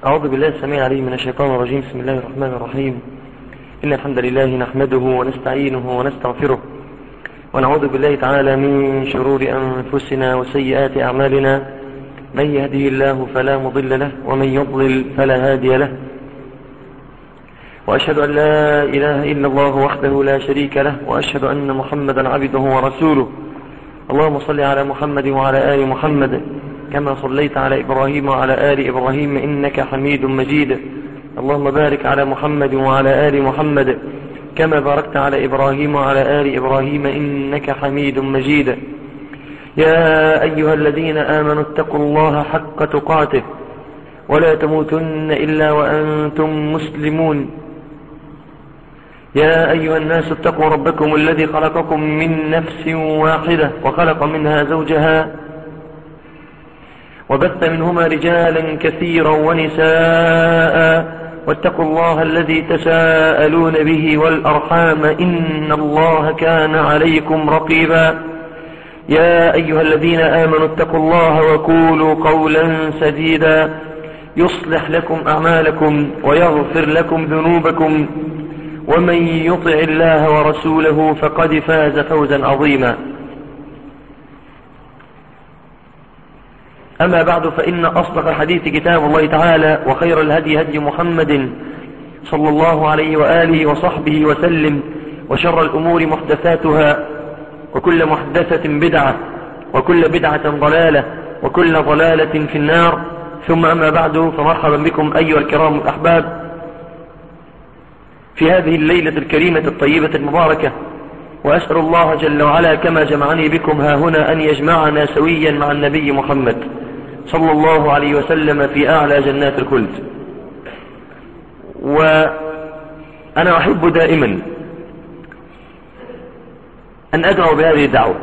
أعوذ بالله السميع العليم من الشيطان الرجيم بسم الله الرحمن الرحيم إن الحمد لله نحمده ونستعينه ونستغفره ونعوذ بالله تعالى من شرور أنفسنا وسيئات أعمالنا من يهده الله فلا مضل له ومن يضلل فلا هادي له وأشهد أن لا إله إلا الله وحده لا شريك له وأشهد أن محمدا عبده ورسوله اللهم صل على محمد وعلى آل محمد كما صليت على إبراهيم وعلى آل إبراهيم إنك حميد مجيد اللهم بارك على محمد وعلى آل محمد كما باركت على إبراهيم وعلى آل إبراهيم إنك حميد مجيد يا أيها الذين آمنوا اتقوا الله حق تقاته ولا تموتن إلا وأنتم مسلمون يا أيها الناس اتقوا ربكم الذي خلقكم من نفس واحدة وخلق منها زوجها وبث منهما رجالا كثيرا ونساء واتقوا الله الذي تساءلون به والأرحام إن الله كان عليكم رقيبا يا أيها الذين آمنوا اتقوا الله وقولوا قولا سديدا يصلح لكم أعمالكم ويغفر لكم ذنوبكم ومن يطع الله ورسوله فقد فاز فوزا عظيما أما بعد فإن أصدق الحديث كتاب الله تعالى وخير الهدي هدي محمد صلى الله عليه وآله وصحبه وسلم وشر الأمور محدثاتها وكل محدثة بدعة وكل بدعة ضلالة وكل ضلالة في النار ثم أما بعد فمرحبا بكم أيها الكرام الأحباب في هذه الليلة الكريمة الطيبة المباركة وأسأل الله جل وعلا كما جمعني بكم ها هنا أن يجمعنا سويا مع النبي محمد صلى الله عليه وسلم في أعلى جنات الخلد وأنا أحب دائما أن أدعو بهذه الدعوة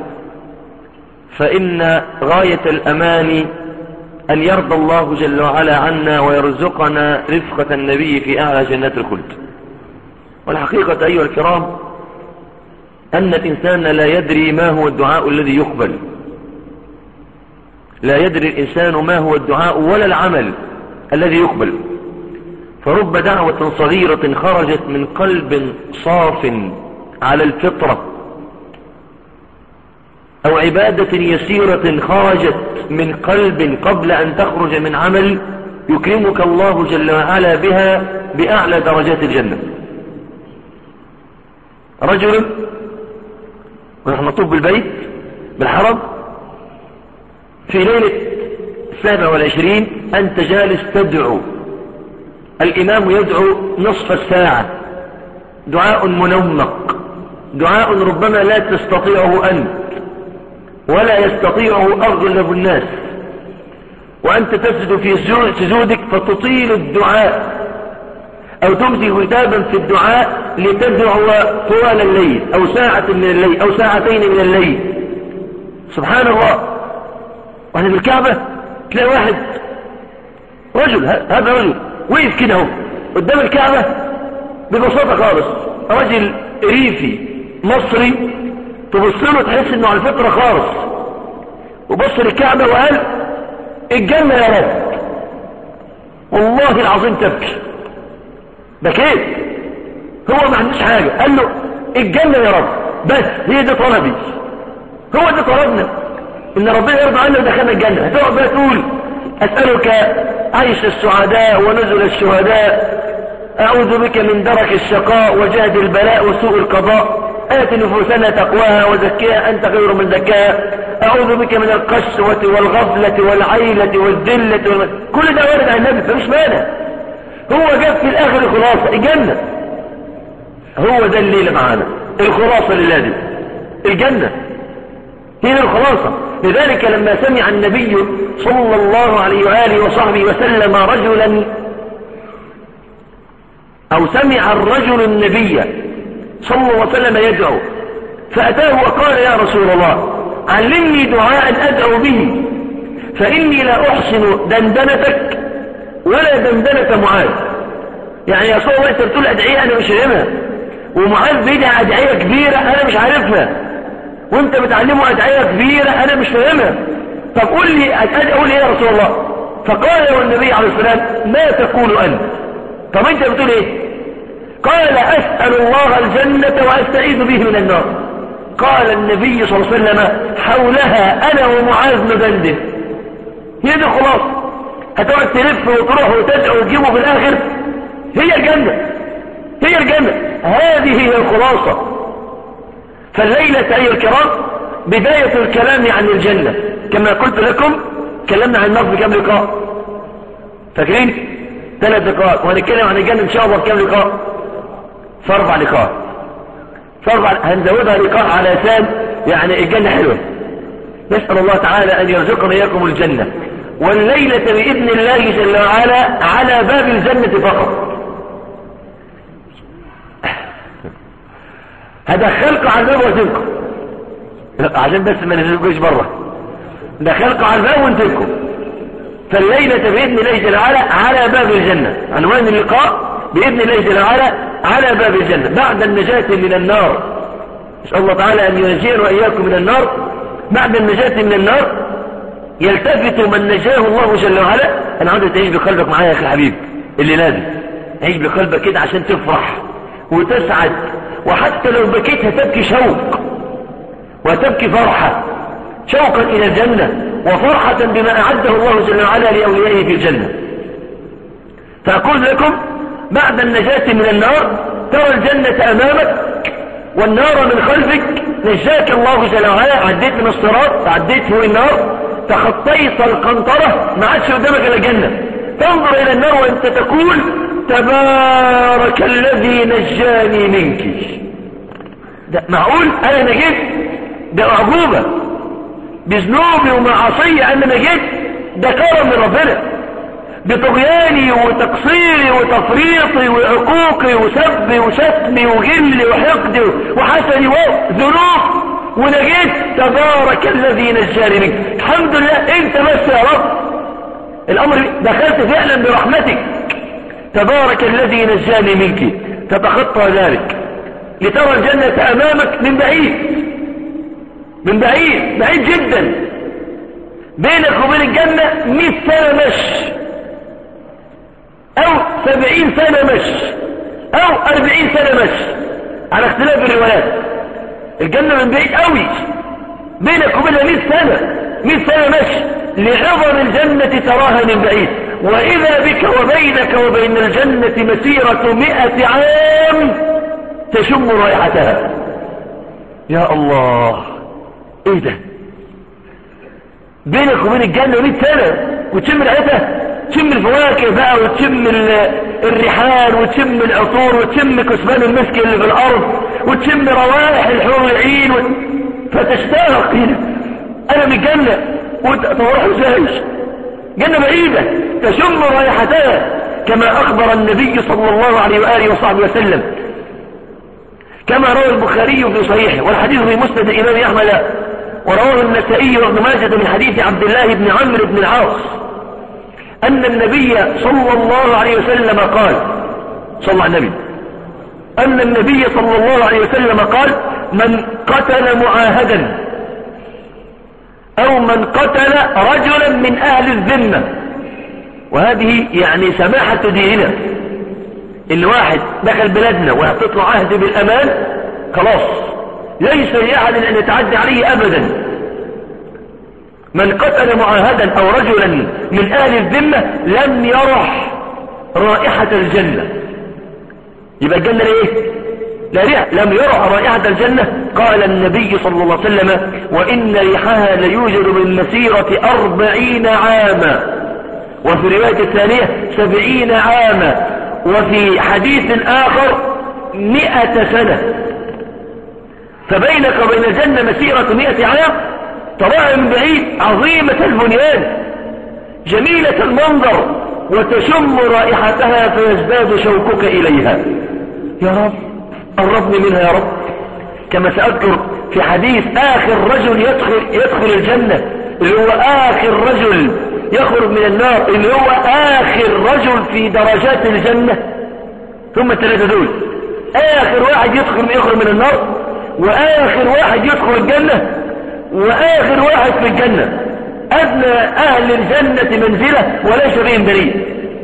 فإن غاية الأمان أن يرضى الله جل وعلا عنا ويرزقنا رفقة النبي في أعلى جنات الخلد والحقيقة أيها الكرام أن الإنسان لا يدري ما هو الدعاء الذي يقبل لا يدري الإنسان ما هو الدعاء ولا العمل الذي يقبل فرب دعوة صغيرة خرجت من قلب صاف على الفطرة أو عبادة يسيرة خرجت من قلب قبل أن تخرج من عمل يكرمك الله جل وعلا بها بأعلى درجات الجنة رجل ونحن نطوف بالبيت بالحرم في ليلة السابع والعشرين أنت جالس تدعو الإمام يدعو نصف الساعة دعاء منمق دعاء ربما لا تستطيعه أنت ولا يستطيعه أغلب الناس وأنت تسجد في سجودك فتطيل الدعاء أو تمسك كتابا في الدعاء لتدعو طوال الليل أو ساعة من الليل أو ساعتين من الليل سبحان الله واحنا في الكعبة تلاقي واحد رجل هذا رجل وقف كده اهو قدام الكعبة ببساطة خالص رجل ريفي مصري تبص له تحس انه على الفطرة خالص وبص للكعبة وقال الجنة يا رب والله العظيم تبكي بكيت هو ما عندوش حاجة قال له الجنة يا رب بس هي دي طلبي هو ده طلبنا ان ربنا يرضى عنا ودخلنا الجنة هتقعد بقى تقول اسألك عيش السعداء ونزل الشهداء اعوذ بك من درك الشقاء وجهد البلاء وسوء القضاء آت نفوسنا تقواها وزكيها أنت خير من زكاها أعوذ بك من القسوة والغفلة والعيلة والذلة وال... كل ده وارد عن النبي فمش مانع هو جاب في الآخر الخلاصة الجنة هو ده الليل معانا الخلاصة لله الجنة هي الخلاصة لذلك لما سمع النبي صلى الله عليه وآله وصحبه وسلم رجلا أو سمع الرجل النبي صلى الله عليه وسلم يدعو فأتاه وقال يا رسول الله علمني دعاء أدعو به فإني لا أحسن دندنتك ولا دندنة معاذ يعني يا رسول الله أنت بتقول أدعية أنا مش فاهمها ومعاذ بيدعي أدعية كبيرة أنا مش عارفها وانت بتعلمه أدعية كبيرة أنا مش فاهمها طب قول لي أقول إيه يا رسول الله فقال له النبي عليه السلام ما تقول أنت طب أنت بتقول إيه قال أسأل الله الجنة وأستعيذ به من النار قال النبي صلى الله عليه وسلم حولها أنا ومعاذ ندندن هي دي خلاص هتقعد تلف وتروح وتدعو وتجيبه في الآخر هي الجنة هي الجنة هذه هي الخلاصة فالليلة أيها الكرام بداية الكلام عن الجنة كما قلت لكم كلمنا عن النار في كم لقاء فاكرين ثلاث لقاء وهنتكلم عن الجنة إن شاء الله في كم لقاء في أربع لقاء في أربع هنزودها لقاء على أساس يعني الجنة حلوة نسأل الله تعالى أن يرزقنا إياكم الجنة والليلة بإذن الله جل وعلا على باب الجنة فقط هدخلكم على الباب واسيبكم عشان بس ما نزلكوش بره دخلكم على الباب وانتلكم فالليلة بإذن الله جل وعلا على باب الجنة عنوان اللقاء بإذن الله جل وعلا على باب الجنة بعد النجاة من النار نسأل الله تعالى أن ينجينا وإياكم من النار بعد النجاة من النار يلتفت من نجاه الله جل وعلا أنا عاوز تعيش بقلبك معايا يا أخي الحبيب اللي لازم عيش بقلبك كده عشان تفرح وتسعد وحتى لو بكيت هتبكي شوق وتبكي فرحة شوقا إلى الجنة وفرحة بما أعده الله جل وعلا لأوليائه في الجنة فأقول لكم بعد النجاة من النار ترى الجنة أمامك والنار من خلفك نجاك الله جل وعلا عديت من الصراط عديت فوق النار تخطيت القنطرة ما عادش قدامك إلى الجنة تنظر إلى النار وأنت تقول تبارك الذي نجاني منك ده معقول أنا نجيت ده أعجوبة بذنوبي ومعاصي أنا نجيت ده كرم من ربنا بطغياني وتقصيري وتفريطي وعقوقي وسبي وشتمي وغلي وحقدي وحسدي وذنوب ونجيت تبارك الذي نجاني منك الحمد لله انت بس يا رب الامر دخلت فعلا برحمتك تبارك الذي نجاني منك تتخطى ذلك لترى الجنة امامك من بعيد من بعيد بعيد جدا بينك وبين الجنة 100 سنة مشي او 70 سنة مشي او 40 سنة مشي على اختلاف الروايات الجنة من بعيد قوي بينك وبينها 100 سنة 100 سنة مشي لعظم الجنة تراها من بعيد وإذا بك وبينك وبين الجنة مسيرة مئة عام تشم رائحتها يا الله ايه ده بينك وبين الجنة 100 سنة وتشم ريحتها تشم الفواكه بقى وتشم الريحان وتشم العطور وتشم كثبان المسك اللي في الارض وتشم روائح الحور العين و... فتشتاق هنا انا من الجنة وانت تروح ازاي جنة بعيدة تشم رائحتها كما اخبر النبي صلى الله عليه وآله وصحبه وسلم كما روى البخاري في صحيحه والحديث في مسند الامام احمد ورواه النسائي وابن ماجه من حديث عبد الله بن عمرو بن العاص أن النبي صلى الله عليه وسلم قال صلى الله عليه النبي أن النبي صلى الله عليه وسلم قال من قتل معاهدا أو من قتل رجلا من أهل الذمة وهذه يعني سماحة ديننا إن واحد دخل بلادنا ويعطيك له عهد بالأمان خلاص ليس لأحد أن يتعدى عليه أبدا من قتل معاهدا او رجلا من اهل الذمة لم يرح رائحة الجنة يبقى الجنة ايه لا ريح لم يرح رائحة الجنة قال النبي صلى الله عليه وسلم وان ريحها ليوجد من مسيرة اربعين عاما وفي الرواية الثانية سبعين عاما وفي حديث اخر مئة سنة فبينك وبين الجنة مسيرة مئة عام تراها من بعيد عظيمة البنيان جميلة المنظر وتشم رائحتها فيزداد شوقك إليها يا رب قربني منها يا رب كما سأذكر في حديث آخر رجل يدخل, يدخل الجنة اللي هو آخر رجل يخرج من النار اللي هو آخر رجل في درجات الجنة ثم الثلاثة دول آخر واحد يدخل يخرج من النار وآخر واحد يدخل الجنة واخر واحد في الجنة أدنى أهل الجنة منزلة وليس بهم دليل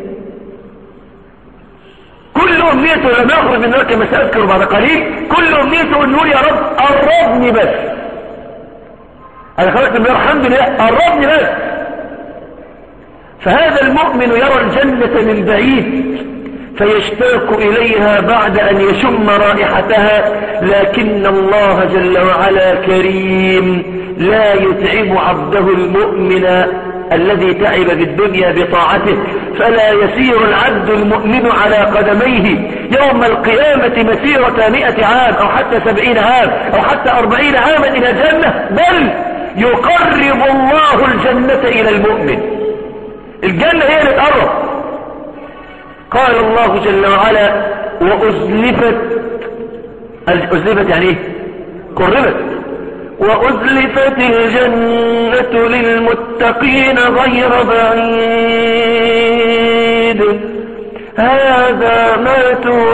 كل أمنيته لما يخرج من النار كما سأذكر بعد قليل كل أمنيته أن يقول يا رب قربني بس أنا خرجت من النار الحمد لله قربني بس فهذا المؤمن يرى الجنة من بعيد فيشتاق إليها بعد أن يشم رائحتها لكن الله جل وعلا كريم لا يتعب عبده المؤمن الذي تعب في الدنيا بطاعته فلا يسير العبد المؤمن على قدميه يوم القيامة مسيرة مئة عام أو حتى سبعين عام أو حتى أربعين عاما إلى الجنة بل يقرب الله الجنة إلى المؤمن الجنة هي اللي تقرب قال الله جل وعلا وأزلفت أزلفت يعني ايه قربت وأزلفت الجنة للمتقين غير بعيد هذا ما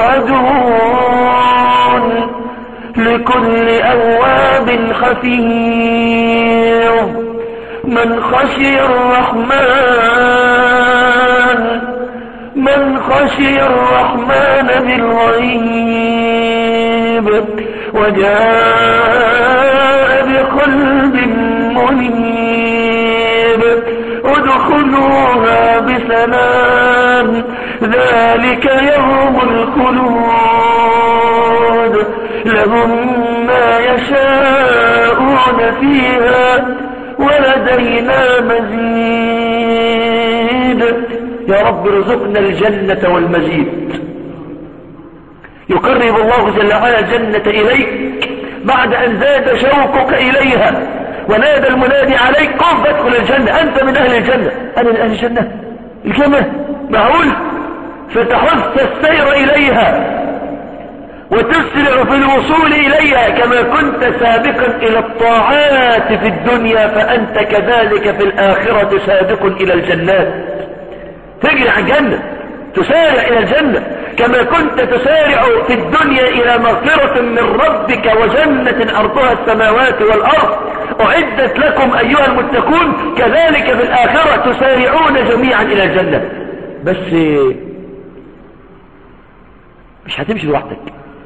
توعدون لكل أواب خفير من خشي الرحمن من خشي الرحمن بالغيب وجاء بقلب منيب ادخلوها بسلام ذلك يوم الخلود لهم ما يشاءون فيها ولدينا مزيد يا رب ارزقنا الجنة والمزيد يقرب الله جل وعلا الجنة إليك بعد أن زاد شوقك إليها ونادى المنادي عليك قم فادخل الجنة أنت من أهل الجنة أنا من أهل الجنة الجنة معقول فتحث السير إليها وتسرع في الوصول إليها كما كنت سابقا إلى الطاعات في الدنيا فأنت كذلك في الآخرة سابق إلى الجنات تجري على الجنة تسارع إلى الجنة كما كنت تسارع في الدنيا إلى مغفرة من ربك وجنة أرضها السماوات والأرض أعدت لكم أيها المتقون كذلك في الآخرة تسارعون جميعا إلى الجنة بس مش هتمشي لوحدك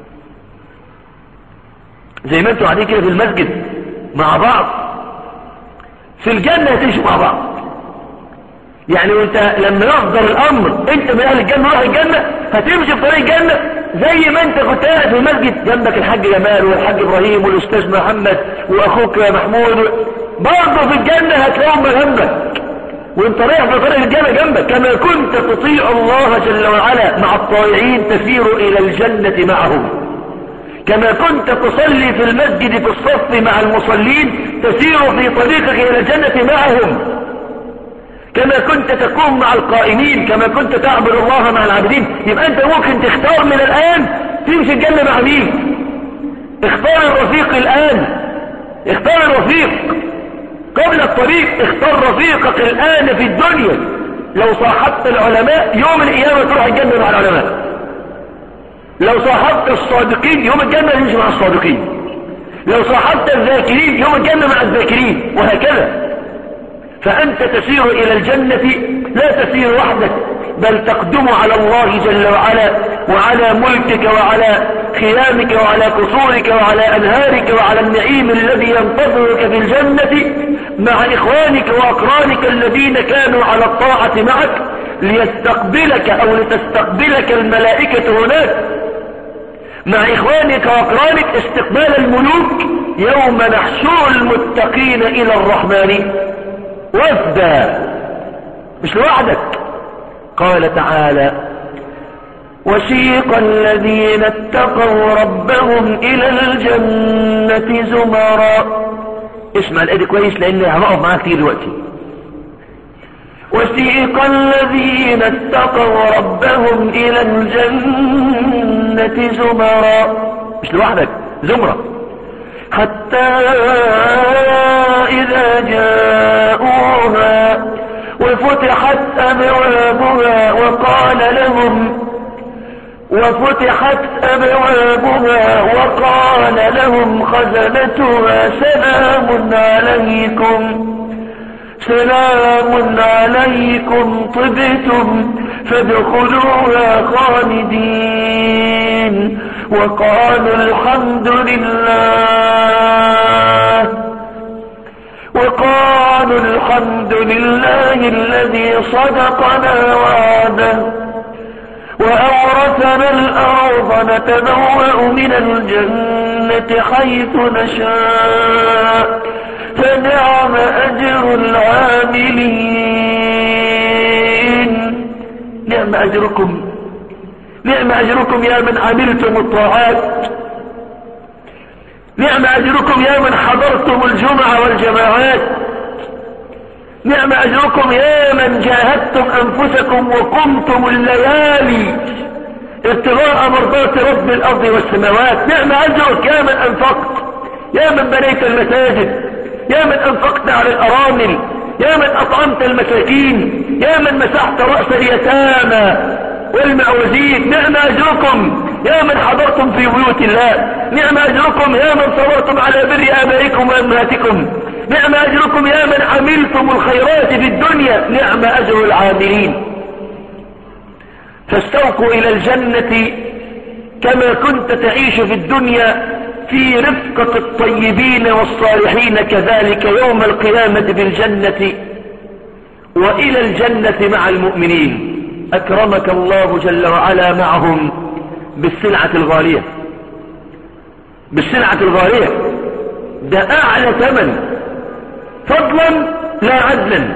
زي ما انتوا قاعدين كده في المسجد مع بعض في الجنة هتمشوا مع بعض يعني وانت لما يصدر الامر انت من اهل الجنة روح الجنة هتمشي في طريق الجنة زي ما انت كنت قاعد في المسجد جنبك الحاج جمال والحاج ابراهيم والاستاذ محمد واخوك محمود برضه في الجنة هتلاقيهم جنبك وانت رايح في طريق الجنة جنبك كما كنت تطيع الله جل وعلا مع الطائعين تسير الى الجنة معهم كما كنت تصلي في المسجد في الصف مع المصلين تسير في طريقك الى الجنة معهم كما كنت تكون مع القائمين كما كنت تعبد الله مع العابدين يبقى انت ممكن تختار من الان تمشي الجنة مع مين اختار الرفيق الان اختار الرفيق قبل الطريق اختار رفيقك الان في الدنيا لو صاحبت العلماء يوم القيامة تروح الجنة مع العلماء لو صاحبت الصادقين يوم الجنة تمشي مع الصادقين لو صاحبت الذاكرين يوم الجنة مع الذاكرين وهكذا فأنت تسير إلى الجنة لا تسير وحدك بل تقدم على الله جل وعلا وعلى ملكك وعلى خيامك وعلى قصورك وعلى أنهارك وعلى النعيم الذي ينتظرك في الجنة مع إخوانك وأقرانك الذين كانوا على الطاعة معك ليستقبلك أو لتستقبلك الملائكة هناك مع إخوانك وأقرانك استقبال الملوك يوم نحشر المتقين إلى الرحمن وفدا مش لوحدك قال تعالى وسيق الذين اتقوا ربهم إلى الجنة زمرا اسمع الآية كويس لأن هنقف معاها كتير دلوقتي وسيق الذين اتقوا ربهم إلى الجنة زمرا مش لوحدك زمرة حتى إذا جاءوها وفتحت أبوابها وقال لهم وفتحت أبوابها وقال لهم خزنتها سلام عليكم سلام عليكم طبتم فادخلوها خالدين وقالوا الحمد لله وقالوا الحمد لله الذي صدقنا وعده وأورثنا الأرض نتبوأ من الجنة حيث نشاء فنعم أجر العاملين نعم أجركم نعم أجركم يا من عملتم الطاعات نعم أجركم يا من حضرتم الجمعة والجماعات نعم أجركم يا من جاهدتم أنفسكم وقمتم الليالي ابتغاء مرضات رب الأرض والسماوات نعم أجرك يا من أنفقت يا من بنيت المساجد يا من أنفقت على الأرامل يا من أطعمت المساكين يا من مسحت رأس اليتامى والمعوزين نعم أجركم يا من حضرتم في بيوت الله نعم أجركم يا من صبرتم على بر آبائكم وأمهاتكم نعم أجركم يا من عملتم الخيرات في الدنيا نعم أجر العاملين فاستوقوا إلى الجنة كما كنت تعيش في الدنيا في رفقة الطيبين والصالحين كذلك يوم القيامة في الجنة وإلى الجنة مع المؤمنين أكرمك الله جل وعلا معهم بالسلعة الغالية بالسلعة الغالية ده أعلى ثمن فضلا لا عدلا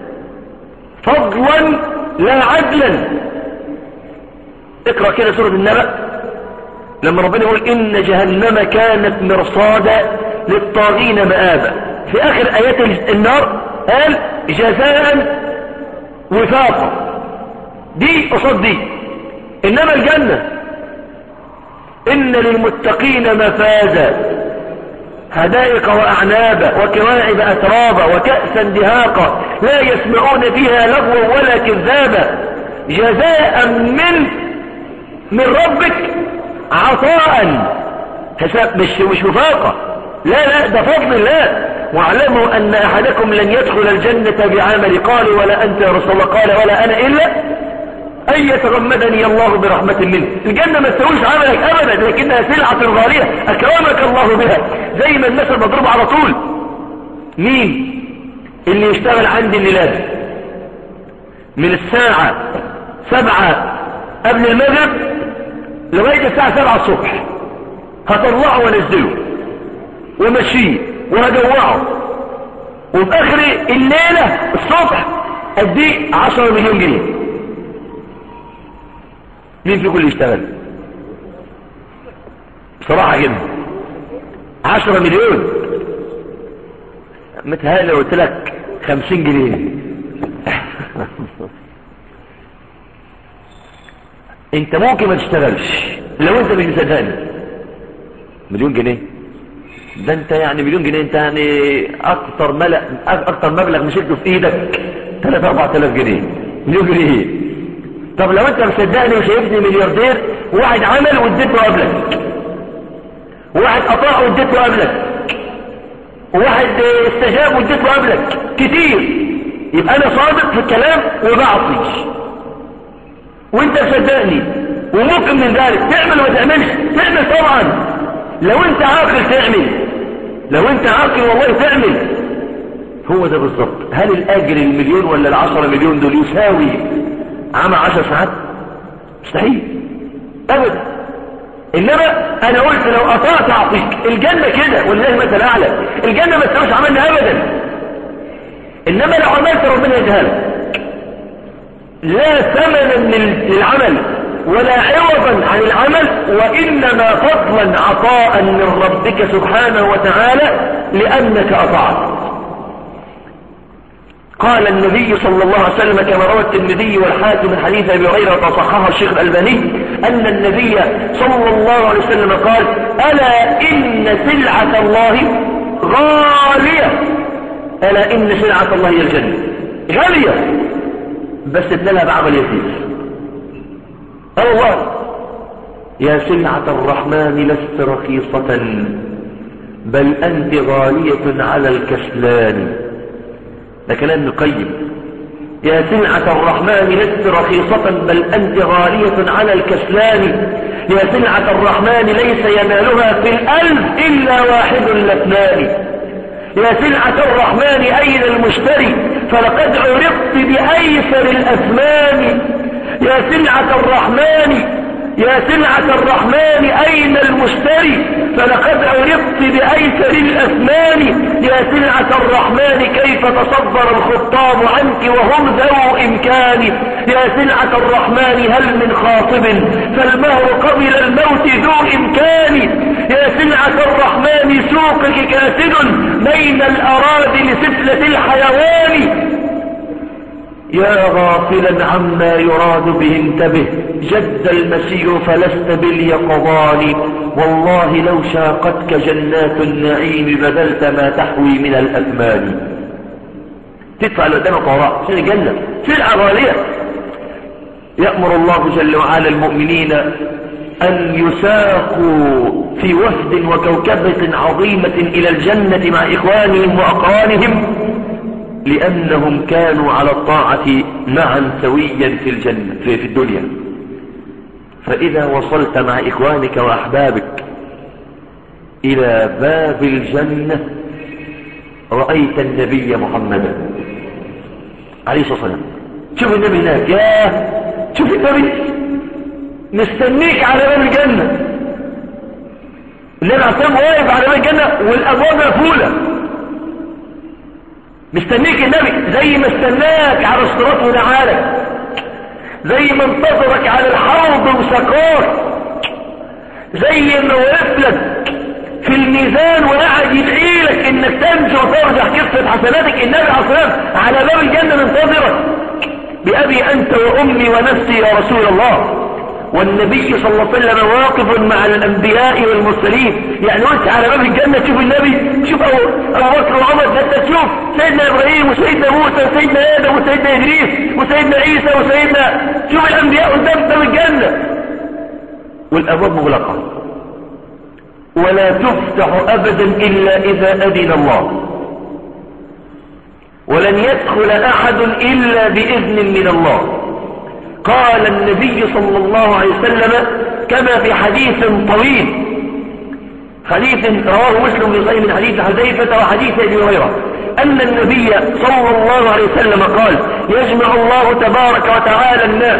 فضلا لا عدلا اقرأ كده سورة النبأ لما ربنا يقول إن جهنم كانت مرصادا للطاغين مآبا في آخر آيات النار قال جزاء وفاقا دي قصاد دي إنما الجنة إن للمتقين مفازا هدائق وأعنابا وكواعب أترابا وكأسا دهاقا لا يسمعون فيها لغوا ولا كذابا جزاء من من ربك عطاء حساب مش مش وفاقة لا لا ده فضل الله واعلموا أن أحدكم لن يدخل الجنة بعمل قال ولا أنت يا رسول الله قال ولا أنا إلا أن يتغمدني الله برحمة منه الجنة ما تسويش عملك أبدا لكنها سلعة غالية أكرمك الله بها زي ما المثل مضروب على طول مين اللي يشتغل عندي الليلات من الساعة سبعة قبل المغرب لغاية الساعة سبعة الصبح هطلعه وانزله ومشيه وهجوعه وفي اخر الليلة الصبح اديه عشرة مليون جنيه مين فيكم اللي يشتغل بصراحة كده عشرة مليون متهيألي قلت لك خمسين جنيه انت ممكن ما تشتغلش لو انت مش مصدقني مليون جنيه ده انت يعني مليون جنيه انت يعني اكتر ملأ اكتر مبلغ مشيته في ايدك 3 4000 جنيه مليون جنيه طب لو انت مصدقني وشايفني ملياردير واحد عمل واديته قبلك واحد اطاع واديته قبلك واحد استجاب واديته قبلك كتير يبقى انا صادق في الكلام وبعطي وانت مصدقني وممكن من ذلك تعمل وما تعملش تعمل طبعا لو انت عاقل تعمل لو انت عاقل والله تعمل هو ده بالظبط هل الاجر المليون ولا العشرة مليون دول يساوي عمل عشر ساعات مستحيل ابدا انما انا قلت لو اطعت اعطيك الجنة كده والله مثل اعلى الجنة ما تساويش عملنا ابدا انما لو عملت ربنا يجهلك لا ثمنا للعمل ولا عوضا عن العمل وإنما فضلا عطاء من ربك سبحانه وتعالى لأنك أطعت قال النبي صلى الله عليه وسلم كما روى الترمذي والحاكم من حديث ابي هريره وصححه الشيخ الالباني ان النبي صلى الله عليه وسلم قال الا ان سلعه الله غاليه الا ان سلعه الله هي الجنه غاليه بس ابنلها بعمل يسير الله يا سلعة الرحمن لست رخيصة بل أنت غالية على الكسلان ده كلام قيم يا سلعة الرحمن لست رخيصة بل أنت غالية على الكسلان يا سلعة الرحمن ليس ينالها في الألف إلا واحد لاثنان يا سلعة الرحمن أين المشتري فلقد عرضت بأيسر الأثمان يا سلعة الرحمن يا سلعة الرحمن أين المشتري فلقد عرضت بأيسر الأثمان يا سلعة الرحمن كيف تصبر الخطاب عنك وهم ذو إمكان يا سلعة الرحمن هل من خاطب فالمهر قبل الموت ذو إمكان يا سلعة الرحمن سوقك كاسد بين الأراضي لسفلة الحيوان يا غافلا عما يراد به انتبه جد المسير فلست باليقظان والله لو شاقتك جنات النعيم بذلت ما تحوي من الأثمان تدفع لقدامك وراء عشان الجنة سلعة غالية يأمر الله جل وعلا المؤمنين أن يساقوا في وفد وكوكبة عظيمة إلى الجنة مع إخوانهم وأقرانهم لأنهم كانوا على الطاعة معا سويا في الجنة في, في الدنيا فإذا وصلت مع إخوانك وأحبابك إلى باب الجنة رأيت النبي محمدا عليه الصلاة والسلام شوف النبي هناك يا شوف النبي مستنيك على باب الجنة النبي عليه واقف على باب الجنة والأبواب مقفولة مستنيك النبي زي ما استناك على الصراط ودعالك زي ما انتظرك على الحوض وسكار زي ما وقف لك في الميزان وقعد يدعي لك انك تنجو وترجح كفة حسناتك النبي عليه الصلاة على باب الجنة منتظرك بأبي أنت وأمي ونفسي يا رسول الله والنبي صلى الله عليه وسلم واقف مع الأنبياء والمرسلين يعني وانت على باب الجنة تشوف النبي تشوف أبو بكر وعمر ده انت تشوف سيدنا إبراهيم وسيدنا موسى وسيدنا آدم وسيدنا إدريس وسيدنا عيسى وسيدنا شوف الأنبياء قدام باب الجنة والأبواب مغلقة ولا تفتح أبدا إلا إذا أذن الله ولن يدخل أحد إلا بإذن من الله قال النبي صلى الله عليه وسلم كما في حديث طويل حديث رواه مسلم في صحيح من حديث حذيفة وحديث أبي هريرة أن النبي صلى الله عليه وسلم قال يجمع الله تبارك وتعالى الناس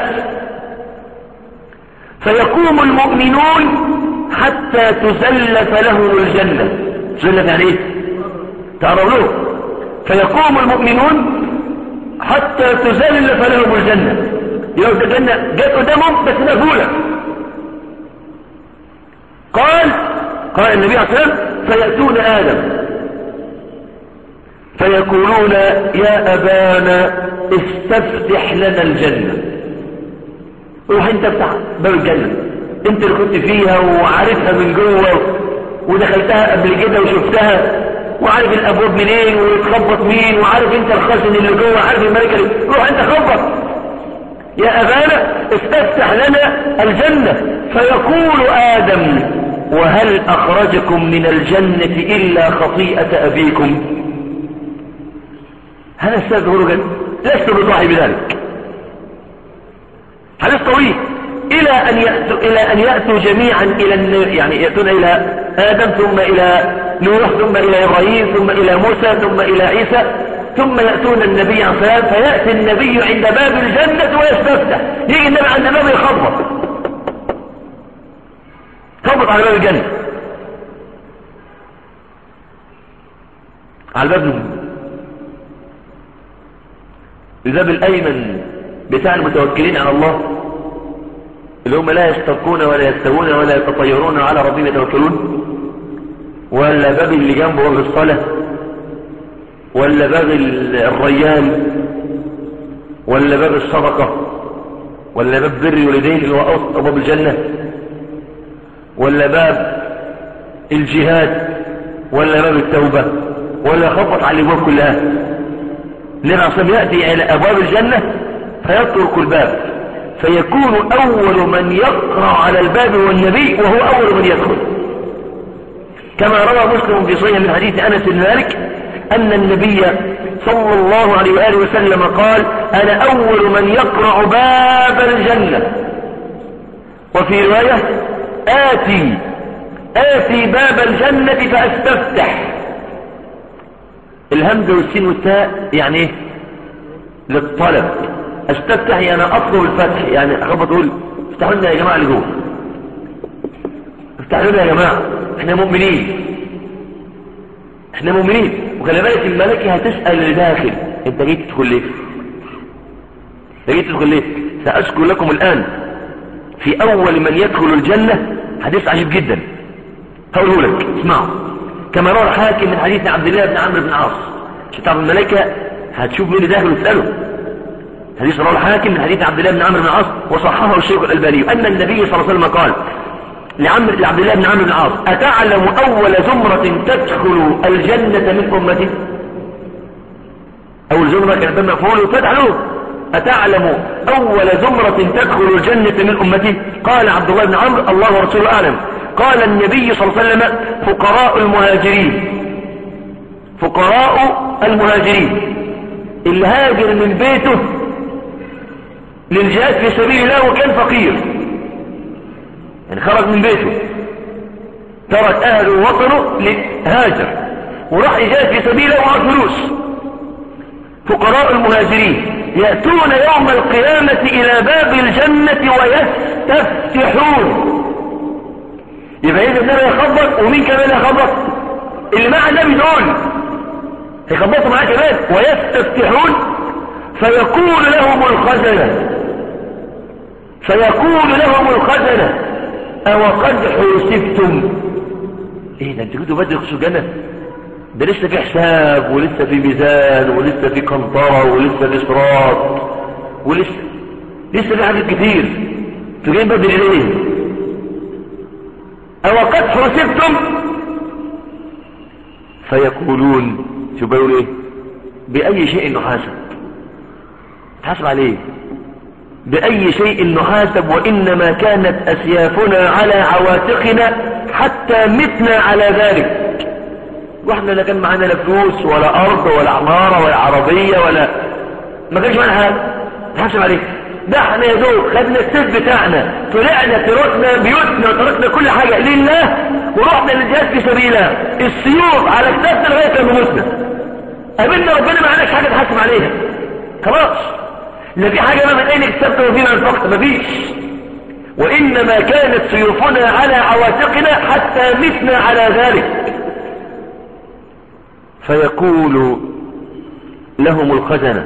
فيقوم المؤمنون حتى تزلف لهم الجنة تزلف يعني ايه تعرفوا فيقوم المؤمنون حتى تزلف لهم الجنة يوم الجنة جت قدامهم بس مقفولة قال قال النبي عليه الصلاة والسلام فيأتون آدم فيقولون يا أبانا استفتح لنا الجنة روح انت افتح باب الجنة انت اللي كنت فيها وعارفها من جوه ودخلتها قبل كده وشفتها وعارف الابواب منين ويتخبط مين وعارف انت الخزن اللي جوه عارف الملكه روح انت خبط يا أبانا استفتح لنا الجنة فيقول آدم وهل أخرجكم من الجنة إلا خطيئة أبيكم هذا السيد رجل لست بصاحب ذلك حديث طويل إلى أن يأتوا, إلى أن يأتوا جميعا إلى يعني يأتون إلى آدم ثم إلى نوح ثم إلى إبراهيم ثم إلى موسى ثم إلى عيسى ثم يأتون النبي عليه الصلاة والسلام فيأتي النبي عند باب الجنة ويستفتح يجي النبي عند باب يخبط خبط على باب الجنة على الباب الباب الأيمن بتاع المتوكلين على الله اللي هم لا يسترقون ولا يستوون ولا يتطيرون على ربهم يتوكلون ولا باب اللي جنبه باب الصلاة ولا باب الريان ولا باب الصدقة ولا باب بر الوالدين اللي هو أوسط أبواب الجنة ولا باب الجهاد ولا باب التوبة ولا خبط على الابواب كلها النبي عليه يأتي إلى أبواب الجنة فيطرق الباب فيكون أول من يقرأ على الباب هو النبي وهو أول من يدخل كما روى مسلم في صحيح من حديث أنس بن مالك أن النبي صلى الله عليه وآله وسلم قال أنا أول من يقرع باب الجنة وفي رواية آتي آتي باب الجنة فأستفتح الهمزة والسين والتاء يعني ايه للطلب استفتح يعني اطلب الفتح يعني اخبط اقول افتحوا لنا يا جماعة اللي جوه افتحوا لنا يا جماعة احنا مؤمنين احنا مؤمنين وخلي بالك الملكي هتسأل اللي داخل انت جيت تدخل ليه انت جيت تدخل ليه سأذكر لكم الآن في أول من يدخل الجنة حديث عجيب جدا هقوله لك اسمعوا كما روى الحاكم من حديث عبد الله بن عمرو بن العاص تعرف الملائكة هتشوف مين اللي داخل وتسأله حديث رواه الحاكم من حديث عبد الله بن عمرو بن العاص وصححه الشيخ الألباني أن النبي صلى الله عليه وسلم قال لعمر لعبد الله بن عمرو بن العاص أتعلم أول زمرة تدخل الجنة من أمتي أول زمرة كانت مفعول وفتح له أتعلم أول زمرة تدخل الجنة من أمتي قال عبد الله بن عمرو الله ورسوله أعلم قال النبي صلى الله عليه وسلم فقراء المهاجرين فقراء المهاجرين اللي هاجر من بيته للجهاد في سبيل الله وكان فقير يعني خرج من بيته ترك اهله ووطنه هاجر وراح يجاهد في سبيل الله ومعه فلوس فقراء المهاجرين يأتون يوم القيامة إلى باب الجنة ويستفتحون يبقى إذا النبي يخبط ومين كمان يخبط اللي مع النبي دول يخبطوا معاه كمان ويستفتحون فيقول لهم الخزنة فيقول لهم الخزنة أو قد حوسبتم ايه ده انتوا كنتوا بدري تخشوا الجنة ده لسه في حساب ولسه في ميزان ولسه في قنطرة ولسه في صراط ولسه لسه في حاجات كتير انتوا جايين بدري ليه أو قد حسبتم فيقولون شو بيقولوا ايه بأي شيء نحاسب تحاسب عليه بأي شيء نحاسب وإنما كانت أسيافنا على عواتقنا حتى متنا على ذلك واحنا لا كان معانا لا فلوس ولا أرض ولا عمارة ولا عربية ولا ما كانش معانا حاجة تحاسب عليه ده احنا يا دوب خدنا السيف بتاعنا طلعنا تركنا بيوتنا وتركنا كل حاجة لله ورحنا للجهاد في سبيله السيوف على كتافنا لغاية لما متنا قابلنا ربنا ما عندناش حاجة تحاسب عليها خلاص لا في حاجة ما من اين اكتسبت وفيما انفقت مفيش وانما كانت سيوفنا على عواتقنا حتى متنا على ذلك فيقول لهم الخزنة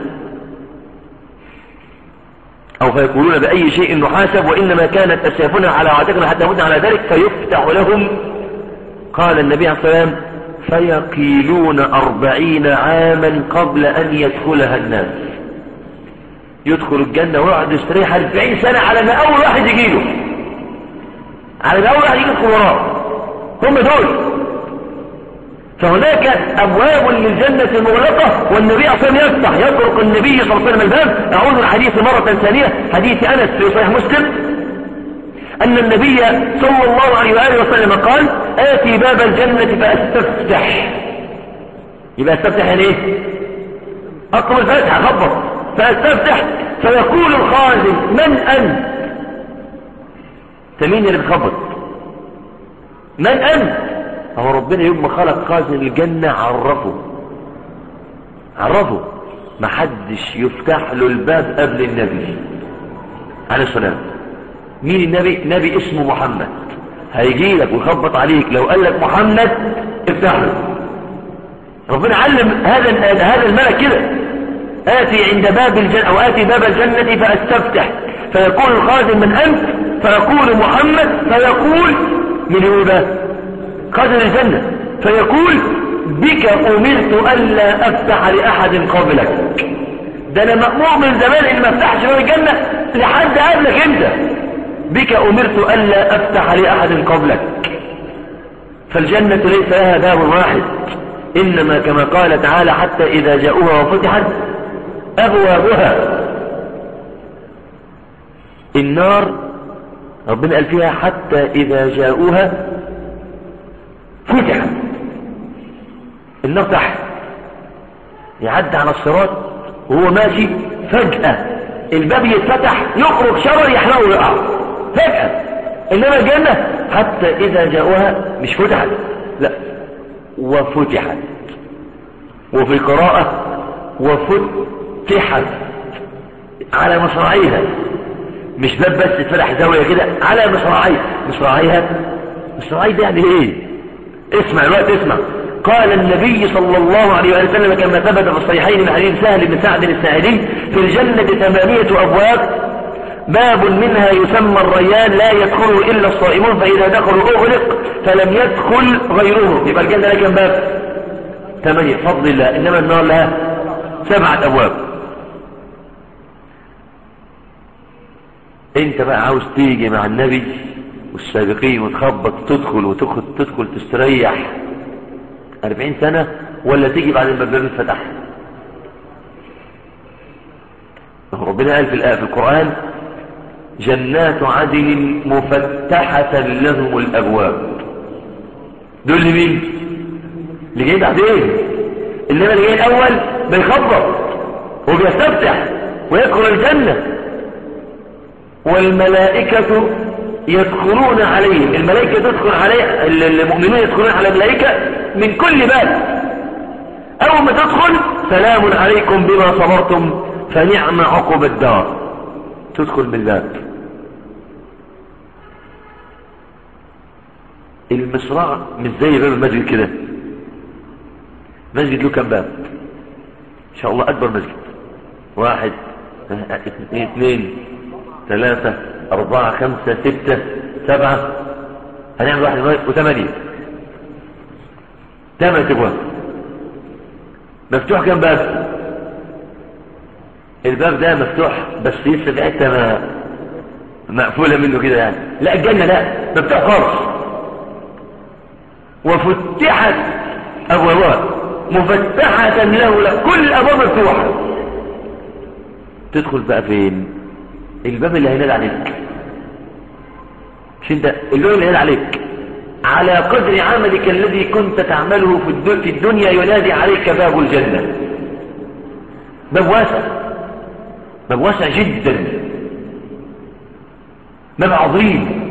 او فيقولون باي شيء نحاسب وانما كانت اسيافنا على عاتقنا حتى متنا على ذلك فيفتح لهم قال النبي عليه الصلاة والسلام فيقيلون أربعين عاما قبل أن يدخلها الناس يدخل الجنة ويقعد يستريح أربعين سنة على ما أول واحد يجيله على ما أول واحد يدخل وراه هم دول فهناك أبواب للجنة مغلقة والنبي أصلا يفتح يطرق النبي صلى الله عليه وسلم الباب أعود الحديث مرة ثانية حديث أنس في صحيح مسلم أن النبي صلى الله عليه وآله وسلم قال آتي باب الجنة فأستفتح يبقى استفتح يعني ايه أطلب الفتحة خبط فأستفتح فيقول الخازن من أنت تمين اللي بتخبط من أنت هو ربنا يوم ما خلق خازن الجنة عرفه عرفه ما حدش يفتح له الباب قبل النبي عليه السلام مين النبي نبي اسمه محمد هيجي لك ويخبط عليك لو قال لك محمد افتح له ربنا علم هذا هذا الملك كده آتي عند باب الجنة أو آتي باب الجنة فأستفتح فيقول الخازن من أنت فيقول محمد فيقول من هو ده خازن الجنة فيقول بك أمرت ألا أفتح لأحد قبلك ده أنا مأمور من زمان إن ما أفتحش باب الجنة لحد قبلك أنت بك أمرت ألا أفتح لأحد قبلك فالجنة ليس لها باب واحد إنما كما قال تعالى حتى إذا جاءوها وفتحت أبوابها النار ربنا قال فيها حتى إذا جاءوها فتحت النار تحت يعدي على الصراط وهو ماشي فجأة الباب يتفتح يخرج شرر يحرقه ويقع فجأة إنما الجنة حتى إذا جاءوها مش فتحت لا وفتحت وفي قراءة وفتحت على مصراعيها مش باب بس اتفتح زاوية كده على مصراعيها مصراعيها مصراعي ده يعني ايه اسمع الوقت اسمع قال النبي صلى الله عليه وسلم كما ثبت في الصحيحين من حديث سهل بن سعد الساعدي في الجنة ثمانية أبواب باب منها يسمى الريان لا يدخله إلا الصائمون فإذا دخلوا أغلق فلم يدخل غيرهم يبقى الجنة لها كم باب ثمانية فضل الله إنما النار لها سبعة أبواب انت بقى عاوز تيجي مع النبي والسابقين وتخبط تدخل وتدخل تدخل تستريح أربعين سنة ولا تيجي بعد ما الباب اتفتح ربنا قال في الآية في القرآن جنات عدن مفتحة لهم الأبواب دول لمين اللي جاي بعدين إنما اللي جاي الأول بيخبط وبيستفتح ويدخل الجنة والملائكة يدخلون عليهم الملائكة تدخل عليه المؤمنون يدخلون على الملائكة من كل باب أول ما تدخل سلام عليكم بما صبرتم فنعم عقب الدار تدخل من الباب المصراع مش زي باب المسجد كده مسجد له كم باب ان شاء الله اكبر مسجد واحد اثنين ثلاثة اربعة خمسة ستة سبعة هنعمل واحد وثمانية ثمان ابواب مفتوح كم باب الباب ده مفتوح بس لسه في حته ما مقفوله منه كده يعني لا الجنه لا مفتوح خالص وفتحت ابوابها مفتحه له لا كل الابواب مفتوحه تدخل بقى فين الباب اللي هينادي عليك مش انت الباب اللي هينادي عليك على قدر عملك الذي كنت تعمله في الدنيا ينادي عليك باب الجنة باب واسع باب واسع جدا باب عظيم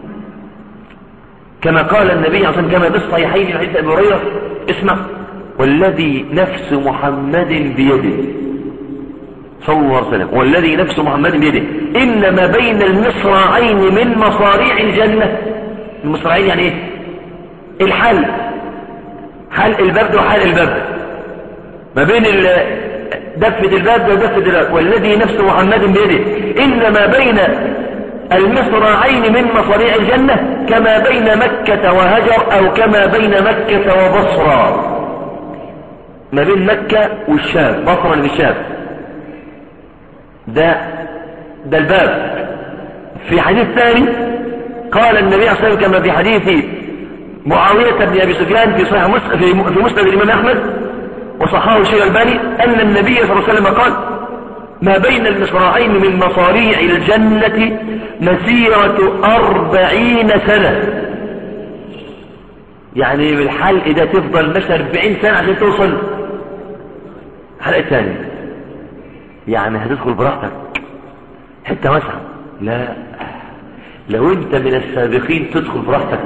كما قال النبي عليه الصلاة كما بالصحيحين في حديث أبي هريرة اسمع والذي نفس محمد بيده صلى الله عليه وسلم والذي نفس محمد بيده إن ما بين المصراعين من مصاريع الجنة المصراعين يعني ايه الحل حل الباب ده وحل الباب ما بين دفة الباب ده ودفة الباب والذي نفس محمد بيده إن ما بين المصراعين من مصاريع الجنة كما بين مكة وهجر أو كما بين مكة وبصرى ما بين مكة والشام بصرى للشام ده ده الباب في حديث ثاني قال النبي صلى الله عليه وسلم كما في حديث معاوية بن أبي سفيان في صحيح مسلم في مسند الإمام أحمد وصححه الشيخ الباني أن النبي صلى الله عليه وسلم قال ما بين المصراعين من مصاريع الجنة مسيرة أربعين سنة يعني بالحلق ده تفضل مشى أربعين سنة عشان توصل حلقة ثانية يعني هتدخل براحتك حتة واسعة لا لو انت من السابقين تدخل براحتك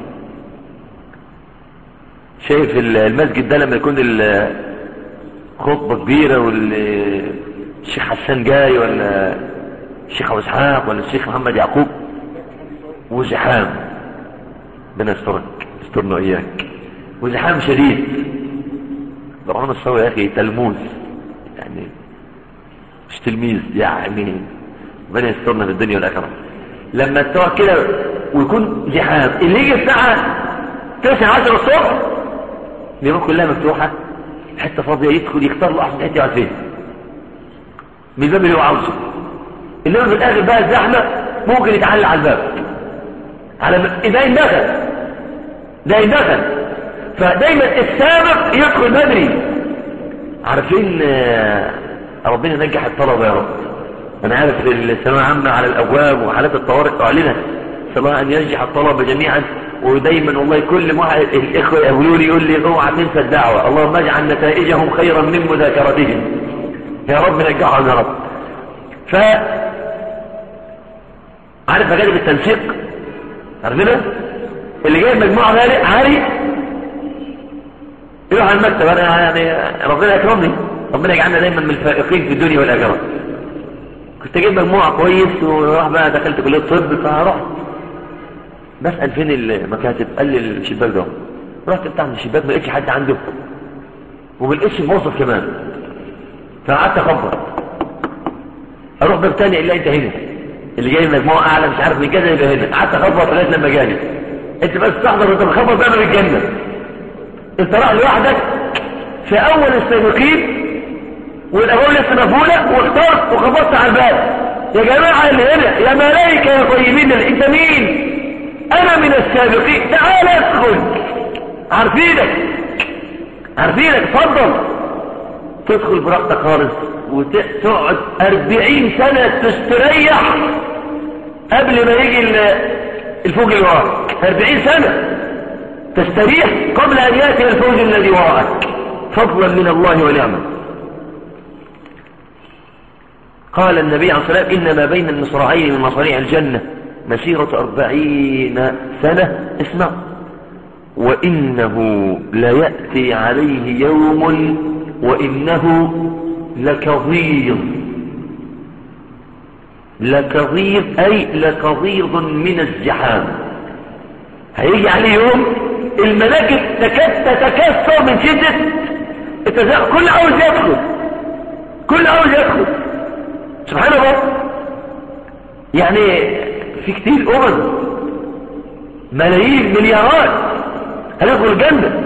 شايف المسجد ده لما يكون الخطبة كبيرة والشيخ حسان جاي ولا الشيخ ابو اسحاق ولا الشيخ محمد يعقوب وزحام ربنا يسترك يسترنا اياك وزحام شديد الرحمن الصوي يا اخي تلموذ يعني مش تلميذ يعني ربنا يسترنا في الدنيا والاخره لما تقعد كده ويكون زحام اللي يجي الساعه 9 10 الصبح اليوم كلها مفتوحه حته فاضيه يدخل يختار له احسن حته يقعد فيها من الباب اللي هو عاوزه انما في الاخر بقى الزحمه ممكن يتعلق على الباب على م... ده يندخل ده يندخل فدايما السابق يدخل بدري عارفين ربنا ينجح الطلبه يا رب انا عارف الثانويه العامه على الابواب وحالات الطوارئ اعلنت صلاه ان ينجح الطلبه جميعا ودايما والله كل واحد الاخوه يقولوا لي يقول لي اوعى تنسى الدعوه اللهم اجعل نتائجهم خيرا من مذاكرتهم يا رب نجعهم يا رب ف عارف مجالب التنسيق عارفينها اللي جايب مجموعه غالي عالي يروح على المكتب انا يعني ربنا يكرمني ربنا يجعلنا دايما من الفائقين في الدنيا والاخره كنت جايب مجموعه كويس وراح بقى دخلت كليه طب فرحت بسال فين المكاتب قال لي الشباك ده رحت بتاع الشباك ما لقيتش حد عنده وما لقيتش موظف كمان فقعدت اخبط اروح باب تاني الا انت هنا اللي جاي مجموعه اعلى مش عارف من كذا يبقى هنا قعدت اخبط لغايه لما جاني انت بس تحضر وانت بتخبط بقى من الجنه انت راح لوحدك في اول السابقين والابواب لسه مقفوله واخترت وخبطت على الباب يا جماعه اللي هنا يا ملائكه يا طيبين انت مين انا من السابقين تعال ادخل عارفينك عارفينك اتفضل تدخل براحتك خالص وتقعد أربعين سنة تستريح قبل ما يجي الفوج اللي وراك أربعين سنة تستريح قبل أن يأتي الفوج الذي وراءك فضلا من الله ونعمه قال النبي عليه الصلاة والسلام إنما بين المصراعين من مصاريع الجنة مسيرة أربعين سنة اسمع وإنه ليأتي عليه يوم وإنه لكظيظ لكظيظ أي لكظيظ من الزحام هيجي عليه يوم الملاك تكاد تتكسر من شدة التزاق كل عاوز يدخل كل عاوز يدخل سبحان الله يعني في كتير أمم ملايين مليارات هيدخل الجنة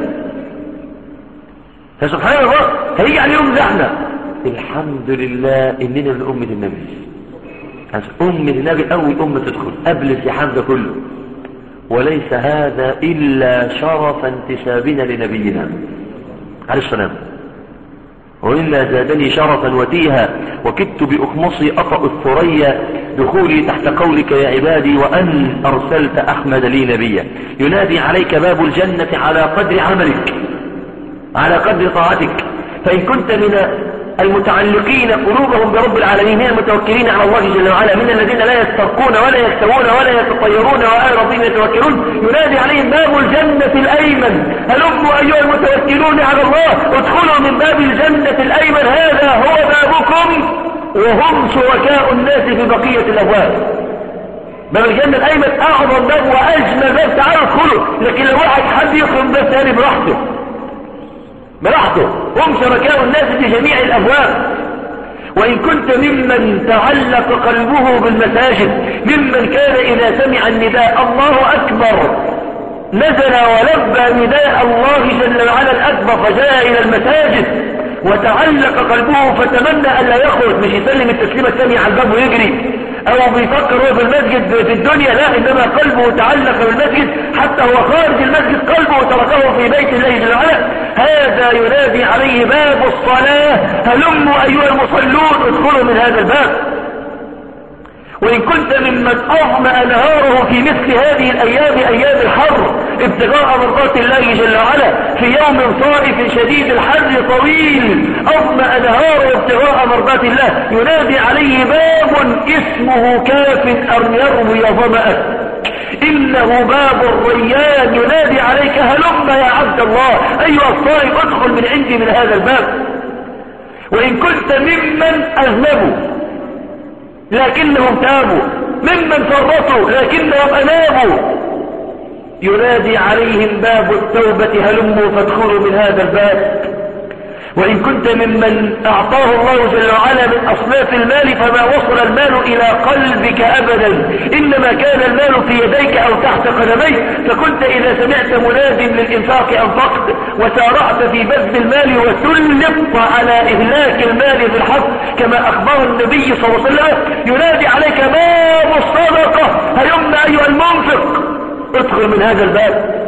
فسبحان الله هيجي عليهم زحمة الحمد لله إننا من أمة النبي أمة النبي أول أمة تدخل قبل الزحام ده كله وليس هذا إلا شرف انتسابنا لنبينا عليه السلام وإلا زادني شرفا وتيها وكدت بأخمصي أطأ الثريا دخولي تحت قولك يا عبادي وأن أرسلت أحمد لي نبيا ينادي عليك باب الجنة على قدر عملك على قدر طاعتك فإن كنت من المتعلقين قلوبهم برب العالمين من المتوكلين على الله جل وعلا من الذين لا يسترقون ولا يكتوون ولا يتطيرون وآل ربهم يتوكلون ينادي عليهم باب الجنة الأيمن هلموا أيها المتوكلون على الله ادخلوا من باب الجنة الأيمن هذا هو بابكم وهم شركاء الناس في بقية الأبواب باب الجنة الأيمن أعظم باب وأجمل باب تعالوا ادخلوا لكن لو واحد حد يخرج باب ثاني براحته براحته هم شركاء الناس في جميع الأبواب وإن كنت ممن تعلق قلبه بالمساجد ممن كان إذا سمع النداء الله أكبر نزل ولبى نداء الله جل وعلا الأكبر فجاء إلى المساجد وتعلق قلبه فتمنى أن لا يخرج مش يسلم التسليمة الثانية على الباب ويجري او بيفكر هو في المسجد في الدنيا لا انما قلبه تعلق بالمسجد حتى هو خارج المسجد قلبه تركه في بيت الله جل وعلا هذا ينادي عليه باب الصلاة هلموا ايها المصلون ادخلوا من هذا الباب وإن كنت ممن أظمأ نهاره في مثل هذه الأيام أيام الحر ابتغاء مرضات الله جل وعلا في يوم صائف شديد الحر طويل أظمأ نهاره ابتغاء مرضات الله ينادي عليه باب اسمه كاف أن يروي ظمأه إنه باب الريان ينادي عليك هلم يا عبد الله أيها الصائم ادخل من عندي من هذا الباب وإن كنت ممن أذنبوا لكنهم تابوا ممن فرطوا لكنهم أنابوا ينادي عليهم باب التوبة هلموا فادخلوا من هذا الباب وإن كنت ممن أعطاه الله جل وعلا من أصناف المال فما وصل المال إلى قلبك أبدا إنما كان المال في يديك أو تحت قدميك فكنت إذا سمعت مناد للإنفاق أنفقت وسارعت في بذل المال وسلطت على إهلاك المال في الحق كما أخبر النبي صلى الله عليه وسلم ينادي عليك باب الصدقة هيمنى أيها المنفق ادخل من هذا الباب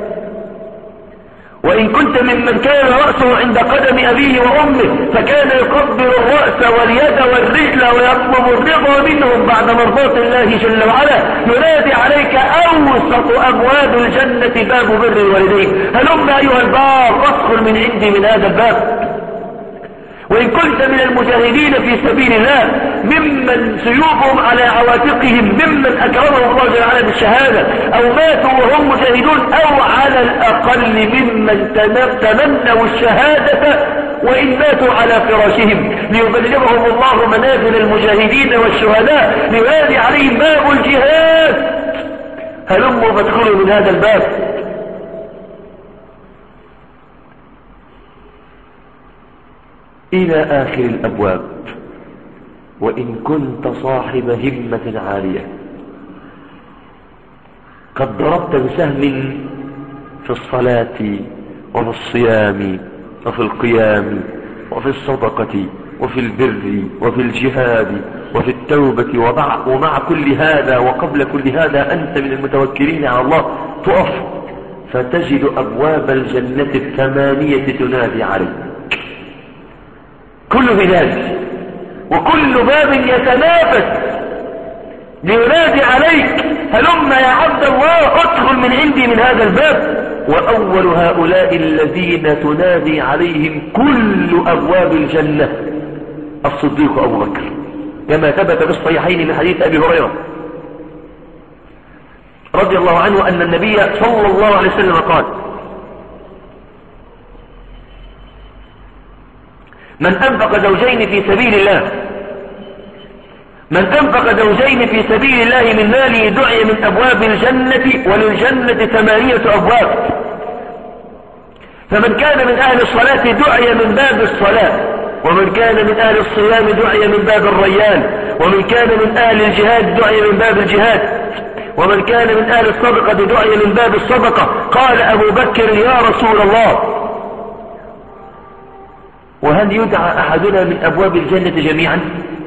وإن كنت ممن كان رأسه عند قدم أبيه وأمه فكان يقبل الرأس واليد والرجل تعالى ويطلب الرضا منهم بعد مرضاة الله جل وعلا ينادي عليك أوسط أبواب الجنة باب بر الوالدين هلم أيها الباب ادخل من عندي من هذا الباب وإن كنت من المجاهدين في سبيل الله ممن سيوفهم على عواتقهم ممن أكرمهم الله جل وعلا بالشهادة أو ماتوا وهم مجاهدون أو على الأقل ممن تمنوا الشهادة وإن ماتوا على فراشهم ليبلغهم الله منازل المجاهدين والشهداء لينادي عليهم باب الجهاد هلموا فادخلوا من هذا الباب إلى آخر الأبواب وإن كنت صاحب همة عالية قد ضربت بسهم في الصلاة وفي الصيام وفي القيام وفي الصدقة وفي البر وفي الجهاد وفي التوبة ومع, ومع كل هذا وقبل كل هذا أنت من المتوكلين على الله تقف فتجد أبواب الجنة الثمانية تنادي عليك كل بلاد وكل باب يتنافس لينادي عليك هلم يا عبد الله ادخل من عندي من هذا الباب وأول هؤلاء الذين تنادي عليهم كل أبواب الجنة الصديق أبو بكر كما ثبت في الصحيحين من حديث أبي هريرة رضي الله عنه أن النبي صلى الله عليه وسلم قال من أنفق زوجين في سبيل الله من أنفق زوجين في سبيل الله من ماله دعي من أبواب الجنة وللجنة ثمانية أبواب فمن كان من أهل الصلاة دعي من باب الصلاة ومن كان من أهل الصيام دعي من باب الريان ومن كان من أهل الجهاد دعي من باب الجهاد ومن كان من أهل الصدقة دعي من باب الصدقة قال أبو بكر يا رسول الله وهل يدعى أحدنا من أبواب الجنة جميعا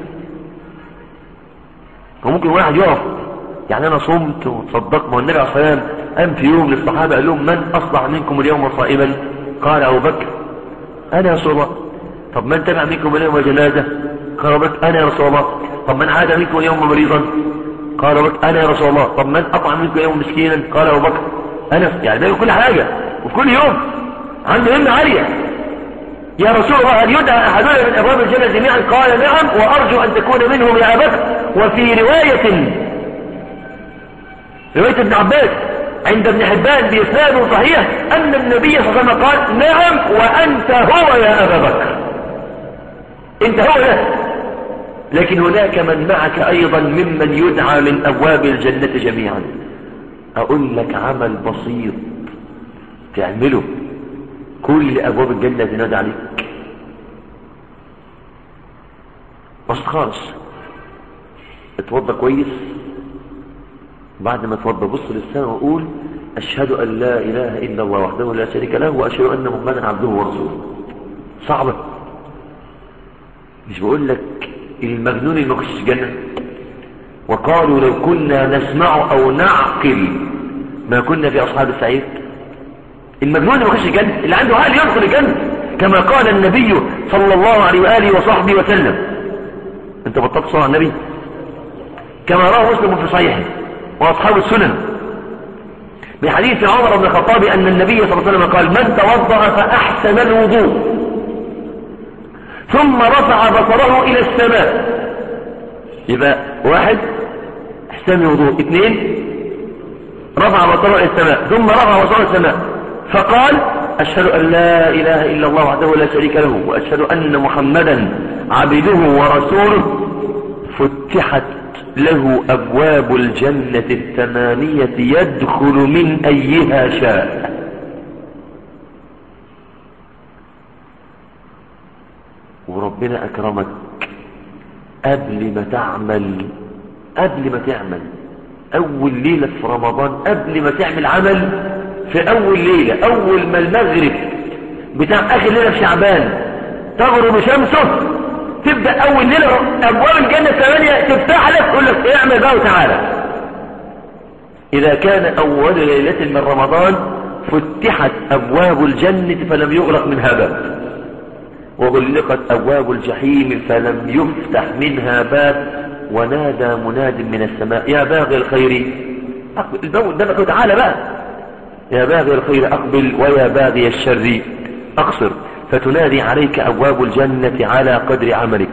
وممكن واحد يقف يعني أنا صمت وتصدقت ما النبي عليه الصلاة والسلام قام في يوم للصحابة قال لهم من أصبح منكم اليوم صائما قال أبو بكر أنا يا رسول الله طب من تبع منكم اليوم جنازة قال أبو بكر أنا يا رسول الله طب من عاد منكم اليوم مريضا قال أبو بكر أنا يا رسول الله طب من أطعم منكم اليوم مسكينا قال أبو بكر أنا يعني ده كل حاجة وفي كل يوم عنده همة عالية يا رسول الله هل يدعى أحدنا من أبواب الجنة جميعا قال نعم وأرجو أن تكون منهم يا بكر وفي رواية رواية ابن عباس عند ابن حبان بإسناد صحيح أن النبي صلى الله عليه وسلم قال نعم وأنت هو يا أبا بكر أنت هو ده لكن هناك من معك أيضا ممن يدعى من أبواب الجنة جميعا أقول لك عمل بسيط تعمله كل أبواب الجنة تنادى عليك بسيط خالص اتوضى كويس بعد ما اتوضى بص للسماء وقول أشهد أن لا إله إلا الله وحده لا شريك له وأشهد أن محمدا عبده ورسوله صعبة مش بقول لك المجنون اللي ما يخش الجنة وقالوا لو كنا نسمع أو نعقل ما كنا في أصحاب السعيد المجنون اللي ما يخش الجنة اللي عنده عقل يدخل الجنة كما قال النبي صلى الله عليه وآله وصحبه وسلم انت بطلت صلى على النبي كما رواه مسلم في صحيحه وأصحاب السنن بحديث عمر بن الخطاب أن النبي صلى الله عليه وسلم قال من توضأ فأحسن الوضوء ثم رفع بصره إلى السماء يبقى واحد احسن الوضوء اثنين رفع بصره إلى السماء ثم رفع بصره إلى السماء فقال أشهد أن لا إله إلا الله وحده لا شريك له وأشهد أن محمدا عبده ورسوله فتحت له أبواب الجنة الثمانية يدخل من أيها شاء وربنا أكرمك قبل ما تعمل قبل ما تعمل أول ليلة في رمضان قبل ما تعمل عمل في أول ليلة أول ما المغرب بتاع آخر ليلة في شعبان تغرب شمسه تبدأ أول ليلة أبواب الجنة الثمانية تفتح لك تقول لك اعمل بقى وتعالى إذا كان أول ليلة من رمضان فتحت أبواب الجنة فلم يغلق منها باب وغلقت أبواب الجحيم فلم يفتح منها باب ونادى مناد من السماء يا باغي الخير أقبل ده تعالى بقى يا باغي الخير أقبل ويا باغي الشر أقصر فتنادي عليك أبواب الجنة على قدر عملك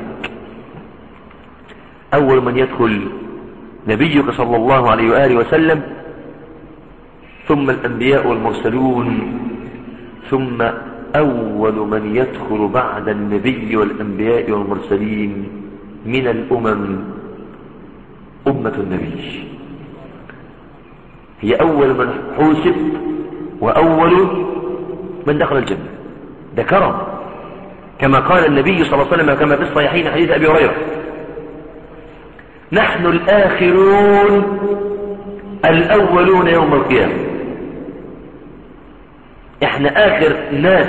أول من يدخل نبيك صلى الله عليه وآله وسلم ثم الأنبياء والمرسلون ثم أول من يدخل بعد النبي والأنبياء والمرسلين من الأمم أمة النبي هي أول من حوسب وأول من دخل الجنة ده كرم كما قال النبي صلى الله عليه وسلم كما في الصحيحين حديث أبي هريرة نحن الآخرون الأولون يوم القيامة احنا آخر ناس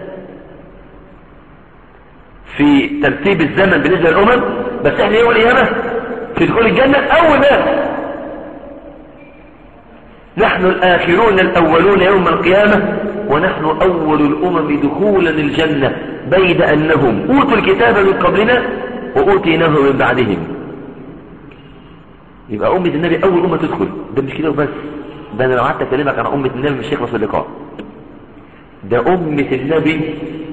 في ترتيب الزمن بالنسبة للأمم بس احنا يوم القيامة في دخول الجنة أول ناس نحن الآخرون الأولون يوم القيامة ونحن أول الأمم دخولا الجنة بيد أنهم أوتوا الكتاب من قبلنا وأوتيناه من بعدهم يبقى أمة النبي أول أمة تدخل ده مش كده وبس ده أنا لو قعدت أكلمك عن أمة النبي مش هيخلص اللقاء ده أمة النبي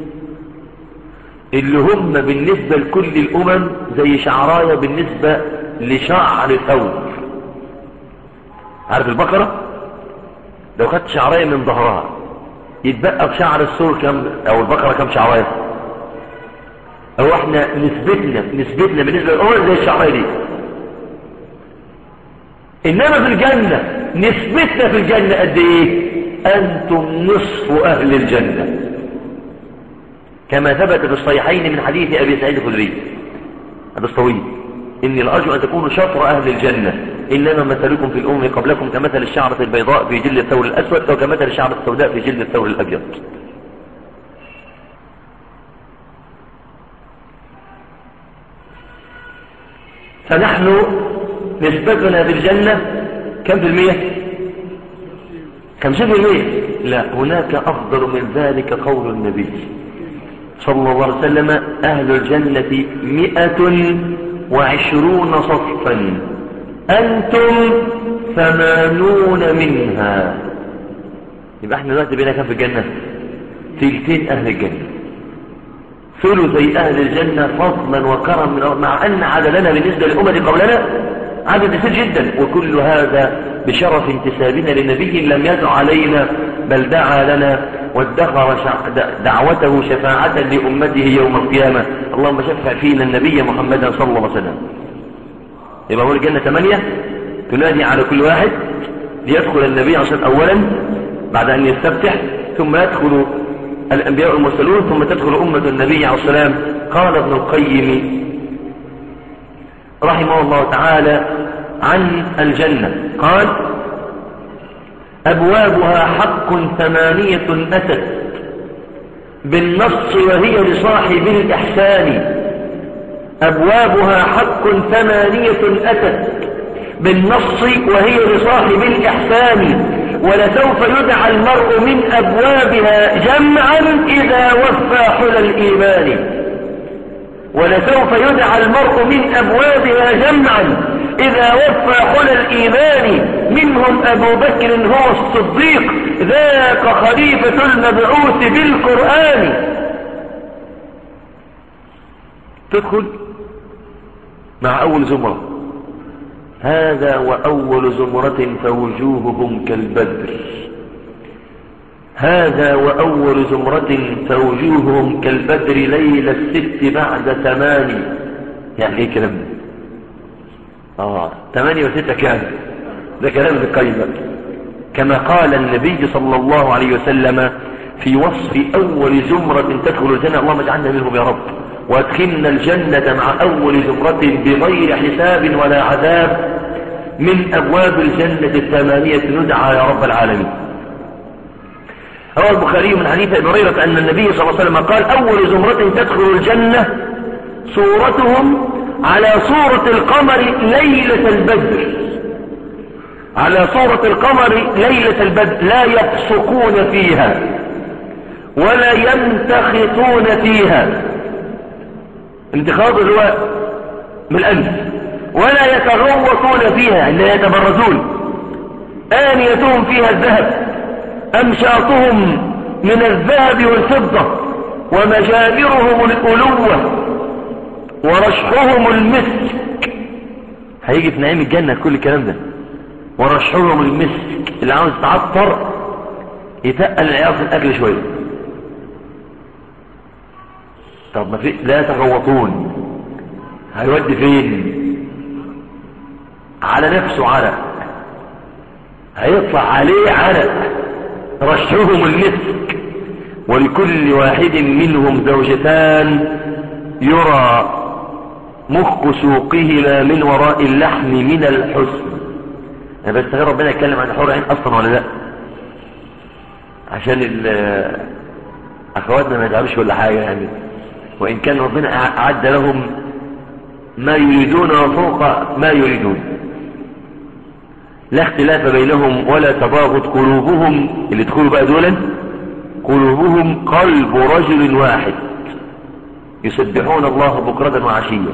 اللي هم بالنسبة لكل الأمم زي شعراية بالنسبة لشعر ثور عارف البقرة لو خدت شعراية من ظهرها يتبقى في شعر الثور كم أو البقرة كم شعراية أو احنا نسبتنا نسبتنا بالنسبة للأمم زي الشعراية دي إنما في الجنة نسبتنا في الجنة قد إيه أنتم نصف أهل الجنة كما ثبت في الصحيحين من حديث أبي سعيد الخدري هذا الطويل إني لأرجو أن تكونوا شطر أهل الجنة إنما مثلكم في الأمم قبلكم كمثل الشعرة البيضاء في جلد الثور الأسود أو كمثل الشعرة السوداء في جلد الثور الأبيض فنحن نسبتنا في الجنة كم في المية خمسين في المية لا هناك أفضل من ذلك قول النبي صلى الله عليه وسلم أهل الجنة مئة وعشرون صفا أنتم ثمانون منها يبقى احنا دلوقتي بينا كم في الجنة تلتين أهل الجنة ثلثي أهل الجنة فضلا وكرما مع أن عددنا بالنسبة للأمم قبلنا عدد كثير جدا وكل هذا بشرف انتسابنا لنبي لم يدع علينا بل دعا لنا وادخر دعوته شفاعة لأمته يوم القيامة اللهم شفع فينا النبي محمدا صلى الله عليه وسلم يبقى هو الجنة ثمانية تنادي على كل واحد ليدخل النبي عشان أولا بعد أن يستفتح ثم يدخل الأنبياء والمرسلون ثم تدخل أمة النبي عليه السلام قال ابن القيم رحمه الله تعالى عن الجنة قال أبوابها حق ثمانية أتت بالنص وهي لصاحب الإحسان أبوابها حق ثمانية أتت بالنص وهي لصاحب الإحسان ولسوف يدعى المرء من أبوابها جمعا إذا وفى حل الإيمان ولسوف يدعى المرء من أبوابها جمعا إذا وفى حل الإيمان منهم أبو بكر هو الصديق ذاك خليفة المبعوث بالقرآن تدخل مع أول زمرة هذا وأول زمرة فوجوههم كالبدر هذا وأول زمرة فوجوههم كالبدر ليلة الست بعد ثماني يعني ايه كلام اه ثمانية وستة كام ده كلام القيمة كما قال النبي صلى الله عليه وسلم في وصف أول زمرة تدخل الجنة اللهم اجعلنا منهم يا رب وادخلنا الجنة مع أول زمرة بغير حساب ولا عذاب من أبواب الجنة الثمانية ندعى يا رب العالمين روى البخاري من حديث ابي هريره أن النبي صلى الله عليه وسلم قال أول زمرة تدخل الجنة صورتهم على صورة القمر ليلة البدر على صورة القمر ليلة البدر لا يفسقون فيها ولا يمتخطون فيها انتخاض اللي هو من الأنف ولا يتغوطون فيها لا يتبرزون آنيتهم فيها الذهب أمشاطهم من الذهب والفضة ومجامرهم الألوة ورشحهم المسك هيجي في نعيم الجنة كل الكلام ده ورشحهم المسك اللي عاوز تعطر يتقل العيار في الأكل شوية طب ما في لا يتغوطون هيودي فين على نفسه عرق هيطلع عليه عرق رشحهم المسك ولكل واحد منهم زوجتان يرى مخ سوقهما من وراء اللحم من الحسن انا بس غير ربنا يتكلم عن الحور عين اصلا ولا لا عشان اخواتنا ما يزعلوش ولا حاجه يعني وان كان ربنا اعد لهم ما يريدون وفوق ما يريدون لا اختلاف بينهم ولا تباغض قلوبهم اللي تدخلوا بقى دولا قلوبهم قلب رجل واحد يسبحون الله بكرة وعشية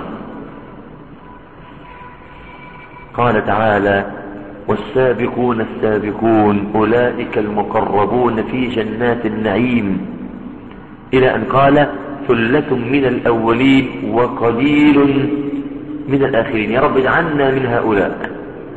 قال تعالى والسابقون السابقون أولئك المقربون في جنات النعيم إلى أن قال ثلة من الأولين وقليل من الآخرين يا رب اجعلنا من هؤلاء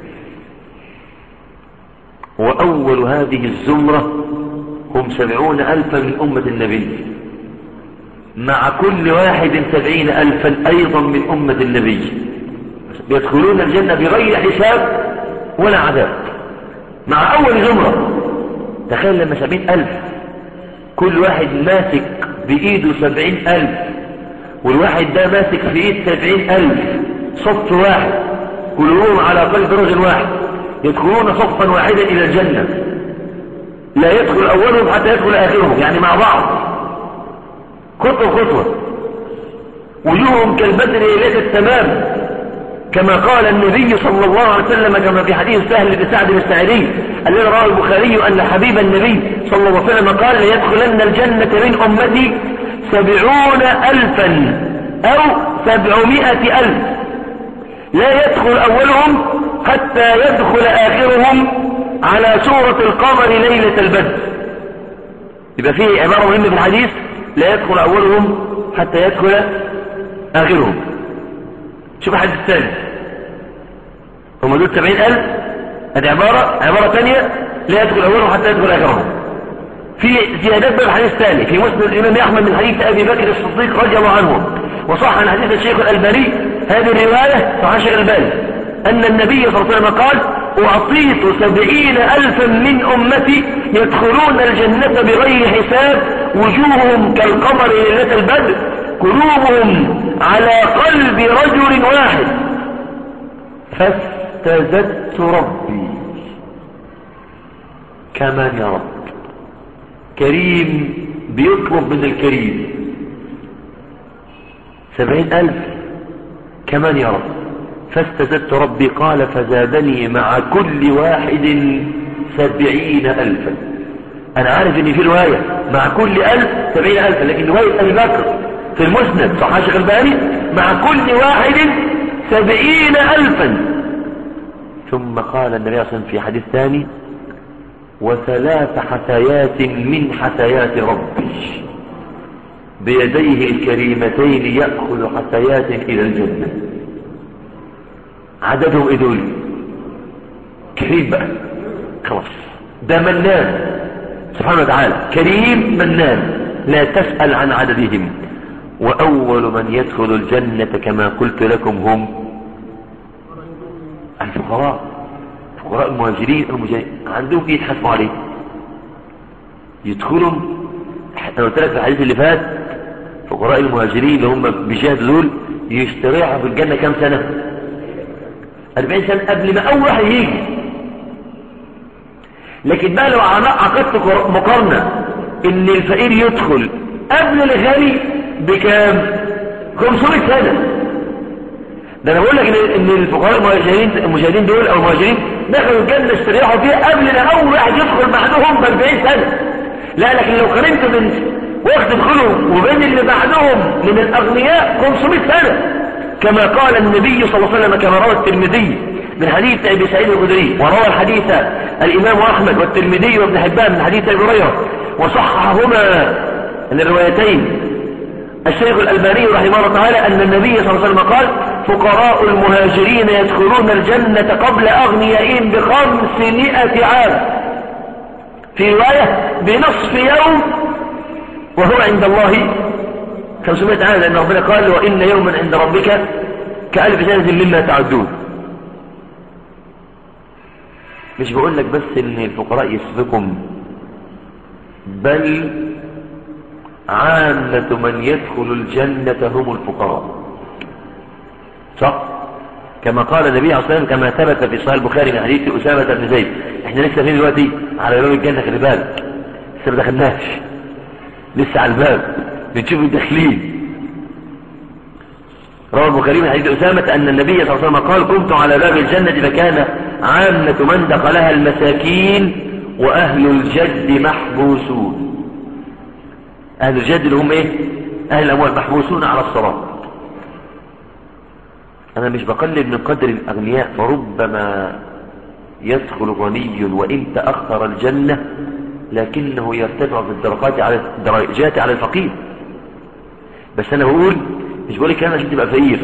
وأول هذه الزمرة هم سبعون ألفا من أمة النبي مع كل واحد سبعين ألفا أيضا من أمة النبي يدخلون الجنة بغير حساب ولا عذاب مع أول زمرة تخيل لما سبعين ألف كل واحد ماسك بإيده سبعين ألف والواحد ده ماسك في إيد سبعين ألف صف واحد كلهم على قلب رجل واحد يدخلون صفا واحدا إلى الجنة لا يدخل أولهم حتى يدخل آخرهم يعني مع بعض خطوة خطوة وجوههم كالبدر ليلة التمام كما قال النبي صلى الله عليه وسلم كما في حديث سهل بن سعد الساعدي الذي رواه البخاري أن حبيب النبي صلى الله عليه وسلم قال ليدخلن الجنة من أمتي سبعون ألفا أو سبعمائة ألف لا يدخل أولهم حتى يدخل آخرهم على سورة القمر ليلة البدر يبقى فيه عبارة مهمة في الحديث لا يدخل أولهم حتى يدخل آخرهم شوف الحديث الثاني هم دول سبعين ألف هذه عبارة عبارة ثانية لا يدخل أولهم حتى يدخل آخرهم في زيادات بقى الحديث الثاني في مسند الإمام أحمد من حديث أبي بكر الصديق رضي الله عنه وصح عن حديث الشيخ الألباني هذه الرواية صحيح الشيخ الألباني أن النبي صلى الله عليه وسلم قال أعطيت سبعين ألفا من أمتي يدخلون الجنة بغير حساب وجوههم كالقمر ليلة البدر قلوبهم على قلب رجل واحد فاستزدت ربي كمان يا رب كريم بيطلب من الكريم سبعين ألف كمان يا رب فاستزدت ربي قال فزادني مع كل واحد سبعين ألفا أنا عارف إن في رواية مع كل ألف سبعين ألفا لكن رواية أبي بكر في المسند صحاح شيخ الباني مع كل واحد سبعين ألفا ثم قال النبي صلى الله عليه وسلم في حديث ثاني وثلاث حثيات من حثيات ربي بيديه الكريمتين يأخذ حثيات إلى الجنة عددهم ايه دول كريم بقى خلاص ده منان سبحانه وتعالى كريم منان لا تسأل عن عددهم وأول من يدخل الجنة كما قلت لكم هم الفقراء فقراء المهاجرين المجاهدين عندهم ايه يتحاسبوا عليه يدخلوا انا قلت لك في الحديث اللي فات فقراء المهاجرين اللي هم بيجاهدوا دول يستريحوا في الجنة كام سنة 40 سنة قبل ما أول واحد يجي لكن بقى لو عقدت مقارنة إن الفقير يدخل قبل الغني بكام 500 سنة ده أنا بقول لك إن الفقراء المهاجرين المجاهدين دول أو المهاجرين دخلوا الجنة استريحوا فيها قبل ما أول واحد يدخل بعدهم ب 40 سنة لا لكن لو قارنت بين وقت دخولهم وبين اللي بعدهم من الأغنياء 500 سنة كما قال النبي صلى الله عليه وسلم كما روى الترمذي من حديث أبي سعيد الخدري وروى الحديث الإمام أحمد والترمذي وابن حبان من حديث أبي هريرة وصحهما الروايتين الشيخ الألباني رحمه الله تعالى أن النبي صلى الله عليه وسلم قال فقراء المهاجرين يدخلون الجنة قبل أغنيائهم بخمسمائة عام في رواية بنصف يوم وهو عند الله 500 عام لأن ربنا قال وإن يوما عند ربك كألف سنة مما تعدون مش بقول لك بس ان الفقراء يسبقهم بل عامة من يدخل الجنة هم الفقراء صح كما قال النبي عليه الصلاة والسلام كما ثبت في صحيح البخاري من حديث أسامة بن زيد احنا لسه فين دلوقتي على باب الجنة خلي بالك لسه ما دخلناش لسه على الباب بنشوف الداخلين روى البخاري من حديث أسامة أن النبي صلى الله عليه وسلم قال كنت على باب الجنة فكان عامة من دخلها المساكين وأهل الجد محبوسون أهل الجد اللي هم إيه أهل الأموال محبوسون على الصراط أنا مش بقلل من قدر الأغنياء فربما يدخل غني وإن تأخر الجنة لكنه يرتفع في الدرجات على الدرجات على الفقير بس أنا بقول مش بقول الكلام عشان تبقى فقير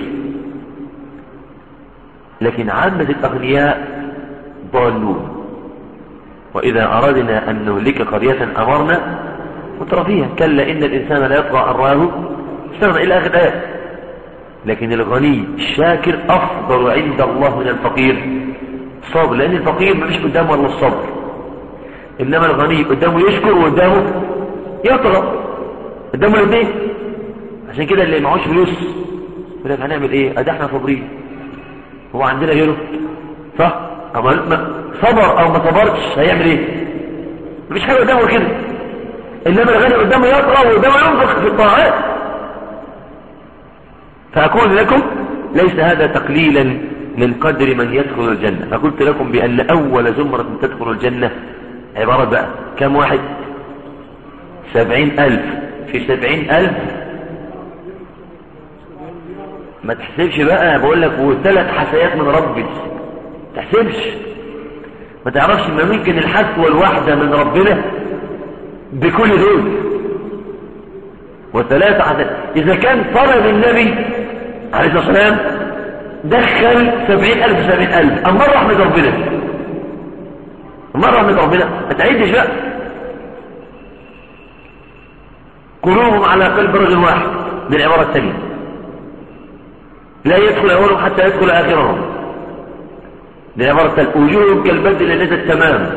لكن عامة الأغنياء ضالون وإذا أردنا أن نهلك قرية أمرنا مترفيها كلا إن الإنسان لا يطغى أن رآه استغنى إلى آخر آية لكن الغني الشاكر أفضل عند الله من الفقير الصبر لأن الفقير ما فيش قدامه إلا الصبر إنما الغني قدامه يشكر وقدامه يطغى قدامه الاثنين عشان كده اللي معهوش فلوس يقول لك هنعمل ايه ادي احنا صابرين هو عندنا غيره صح اما صبر او ما صبرش هيعمل ايه مفيش حاجه قدامه كده انما الغني قدامه يطغى وقدامه ينفق في الطاعات فاقول لكم ليس هذا تقليلا من قدر من يدخل الجنة فقلت لكم بأن أول زمرة تدخل الجنة عبارة بقى كم واحد سبعين ألف في سبعين ألف ما تحسبش بقى بقول لك وثلاث حسيات من ربي تحسبش ما تعرفش ما ممكن الحسوة الواحدة من ربنا بكل دول وثلاثة حسيات إذا كان طلب النبي عليه الصلاة والسلام دخل سبعين ألف سبعين ألف أما رحمة ربنا أما رحمة ربنا ما تعيدش بقى قلوبهم على قلب رجل واحد بالعبارة الثانية لا يدخل أولهم حتى يدخل آخرهم بالعبارة وجوههم كالبدر ليست تمام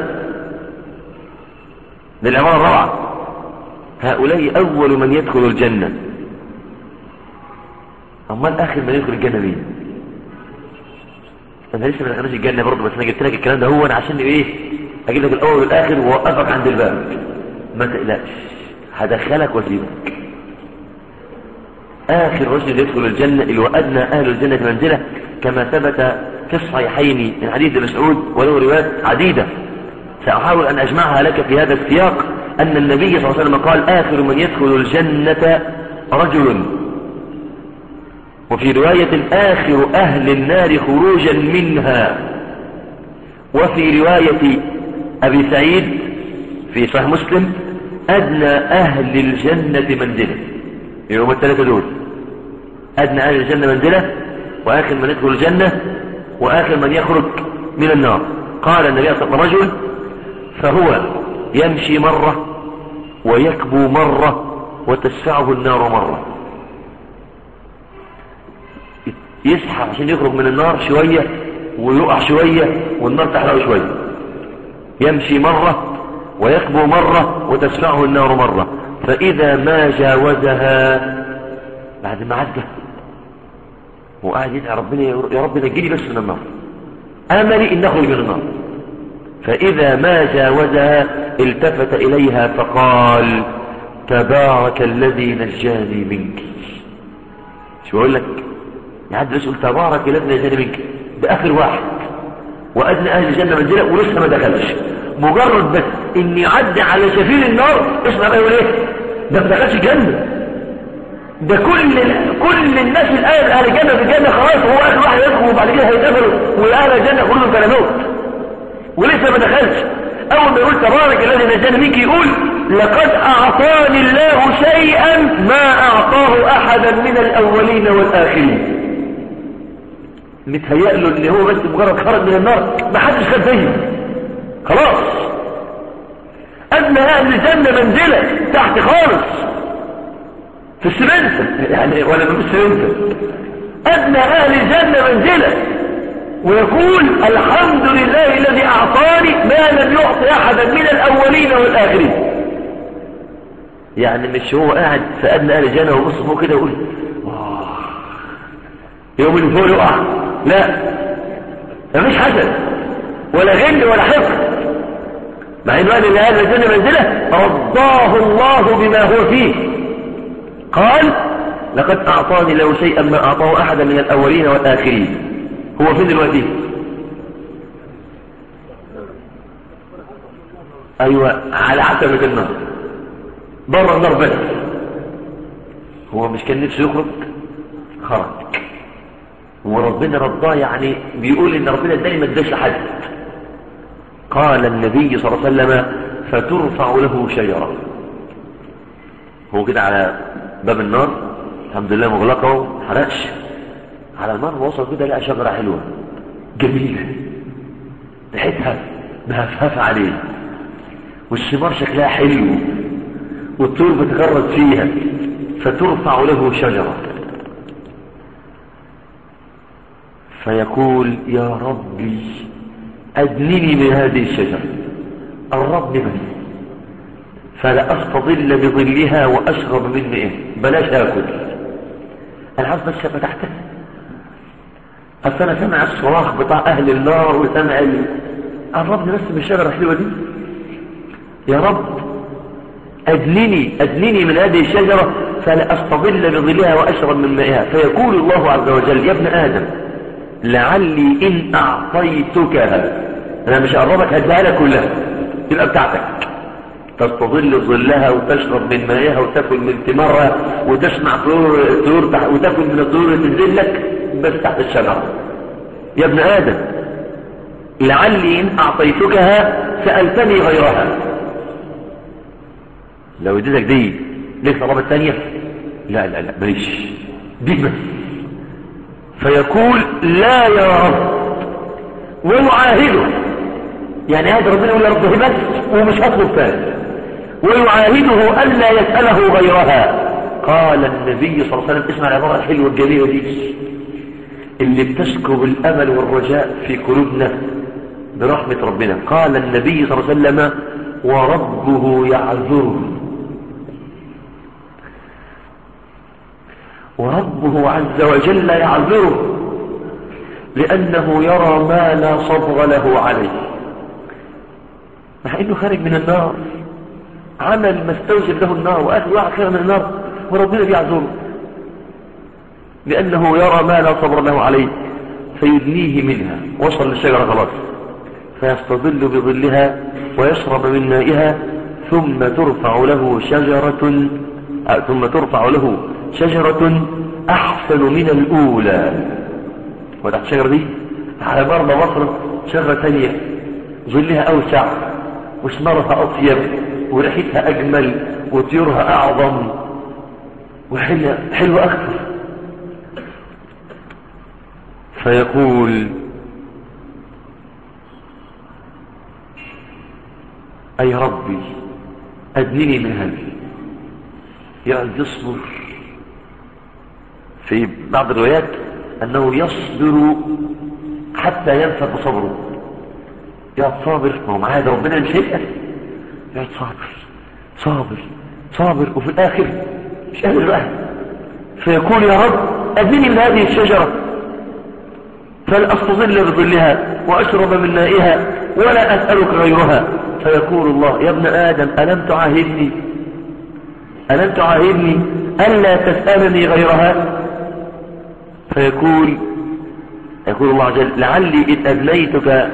بالعبارة الرابعة هؤلاء أول من يدخل الجنة أما الآخر من يدخل الجنة مين أنا لسه ما دخلناش الجنة برضه بس أنا جبت لك الكلام ده هو أنا عشان إيه أجيب لك الأول والآخر وأوقفك عند الباب ما تقلقش هدخلك واسيبك آخر رجل يدخل الجنة اللي وأدنى أهل الجنة منزلة كما ثبت في الصحيحين من حديث مسعود وله روايات عديدة سأحاول أن أجمعها لك في هذا السياق أن النبي صلى الله عليه وسلم قال آخر من يدخل الجنة رجل وفي رواية آخر أهل النار خروجا منها وفي رواية أبي سعيد في صحيح مسلم أدنى أهل الجنة منزلة يوم الثلاثة دول أدنى أهل الجنة منزلة وآخر من يدخل الجنة وآخر من يخرج من النار قال النبي صلى الله عليه وسلم رجل فهو يمشي مرة ويكبو مرة وتسفعه النار مرة يسحب عشان يخرج من النار شوية ويقع شوية والنار تحرقه شوية يمشي مرة ويكبو مرة وتسفعه النار مرة فإذا ما جاوزها بعد ما عدى وقاعد يدعي ربنا يا رب نجيني بس من النار أملي إن نخرج من النار فإذا ما جاوزها التفت إليها فقال تبارك الذي نجاني منك شو أقول لك يعد بس يقول تبارك الذي نجاني منك ده آخر واحد وأدنى أهل الجنة منزلة ولسه ما دخلش مجرد بس إن يعدي على شفير النار اسمع بقى يقول إيه ده ما دخلش الجنة ده كل كل الناس الآن أهل الجنة في الجنة خلاص هو آخر واحد يدخل وبعد كده هيتقبلوا وأهل الجنة كلهم كلاموت ولسه ما دخلش أول ما يقول تبارك الذي نجاني منك يقول لقد أعطاني الله شيئا ما أعطاه أحدا من الأولين والآخرين متهيأ له ان هو بس مجرد خرج من النار ما حدش خد زيه خلاص أدنى أهل الجنة منزلة تحت خالص في السمنسة يعني ولا في السمنسة أدنى أهل الجنة منزلة ويقول الحمد لله الذي أعطاني ما لم يعطي أحدا من الأولين والآخرين يعني مش هو قاعد في أدنى أهل الجنة وبص فوق كده يقول يوم اللي فوق يقع لا مفيش حسد ولا غل ولا حقد مع انه قال ان اهل الجنه منزله رضاه الله بما هو فيه قال لقد اعطاني له شيئا ما اعطاه احدا من الاولين والاخرين هو فين دلوقتي ايوه على عتبه النار بره النار بس هو مش كان نفسه يخرج خرج وربنا رضاه يعني بيقول ان ربنا اداني ما اداش لحد قال النبي صلى الله عليه وسلم فترفع له شجرة هو كده على باب النار الحمد لله مغلقه وما حرقش على النار وصل كده لقى شجرة حلوة جميلة ريحتها مهفهفة عليه والثمار شكلها حلو والطيور بتغرد فيها فترفع له شجرة فيقول يا ربي أدنني من هذه الشجرة الرب من فلا أستظل بظلها وأشرب من مئة بلاش أكل أنا عاوز بس شفة تحتها أصل أنا سمع الصراخ بتاع أهل النار وسمع ال... الرب بس من الشجرة الحلوة دي يا رب أدنني أدنني من هذه الشجرة فلا أستظل بظلها وأشرب من مائها فيقول الله عز وجل يا ابن آدم لعلي إن أعطيتكها أنا مش أقربك هديها لك كلها تبقى بتاعتك تستظل ظلها وتشرب من مائها وتاكل من ثمارها وتسمع طيور طيور تحت وتاكل من الطيور اللي تنزل لك بس تحت الشجرة يا ابن آدم لعلي إن أعطيتكها سألتني غيرها لو اديتك دي ليه طلبة ثانية لا لا لا ماليش دي بس فيقول لا يا رب ويعاهده يعني هذا ربنا يقول يا رب هي بس ومش هطلب ثاني ويعاهده ألا يسأله غيرها قال النبي صلى الله عليه وسلم اسمع العبارة الحلوة الجميلة دي اللي بتسكب الأمل والرجاء في قلوبنا برحمة ربنا قال النبي صلى الله عليه وسلم وربه يعذره وربه عز وجل يعذره لأنه يرى ما لا صبر له عليه مع أنه خارج من النار عمل ما استوجب له النار وآخر واحد خارج من النار وربنا بيعذره لأنه يرى ما لا صبر له عليه فيدنيه منها وصل للشجرة خلاص فيستظل بظلها ويشرب من مائها ثم ترفع له شجرة ثم ترفع له شجرة أحسن من الأولى وتحت الشجرة دي على مرمى مصر شجرة تانية ظلها أوسع وثمارها أطيب وريحتها أجمل وطيورها أعظم وحلوة أكثر فيقول أي ربي أدنني من هذه يقعد يصبر في بعض الروايات أنه يصبر حتى ينفذ صبره يقعد صابر ما هو معاه ربنا مش هيبقى يقعد صابر صابر صابر وفي الآخر مش قادر بقى فيقول يا رب أدنني من هذه الشجرة فلأستظل بظلها وأشرب من مائها ولا أسألك غيرها فيقول الله يا ابن آدم ألم تعاهدني ألم تعاهدني ألا تسألني غيرها فيقول يقول الله عز وجل لعلي إن أدنيتك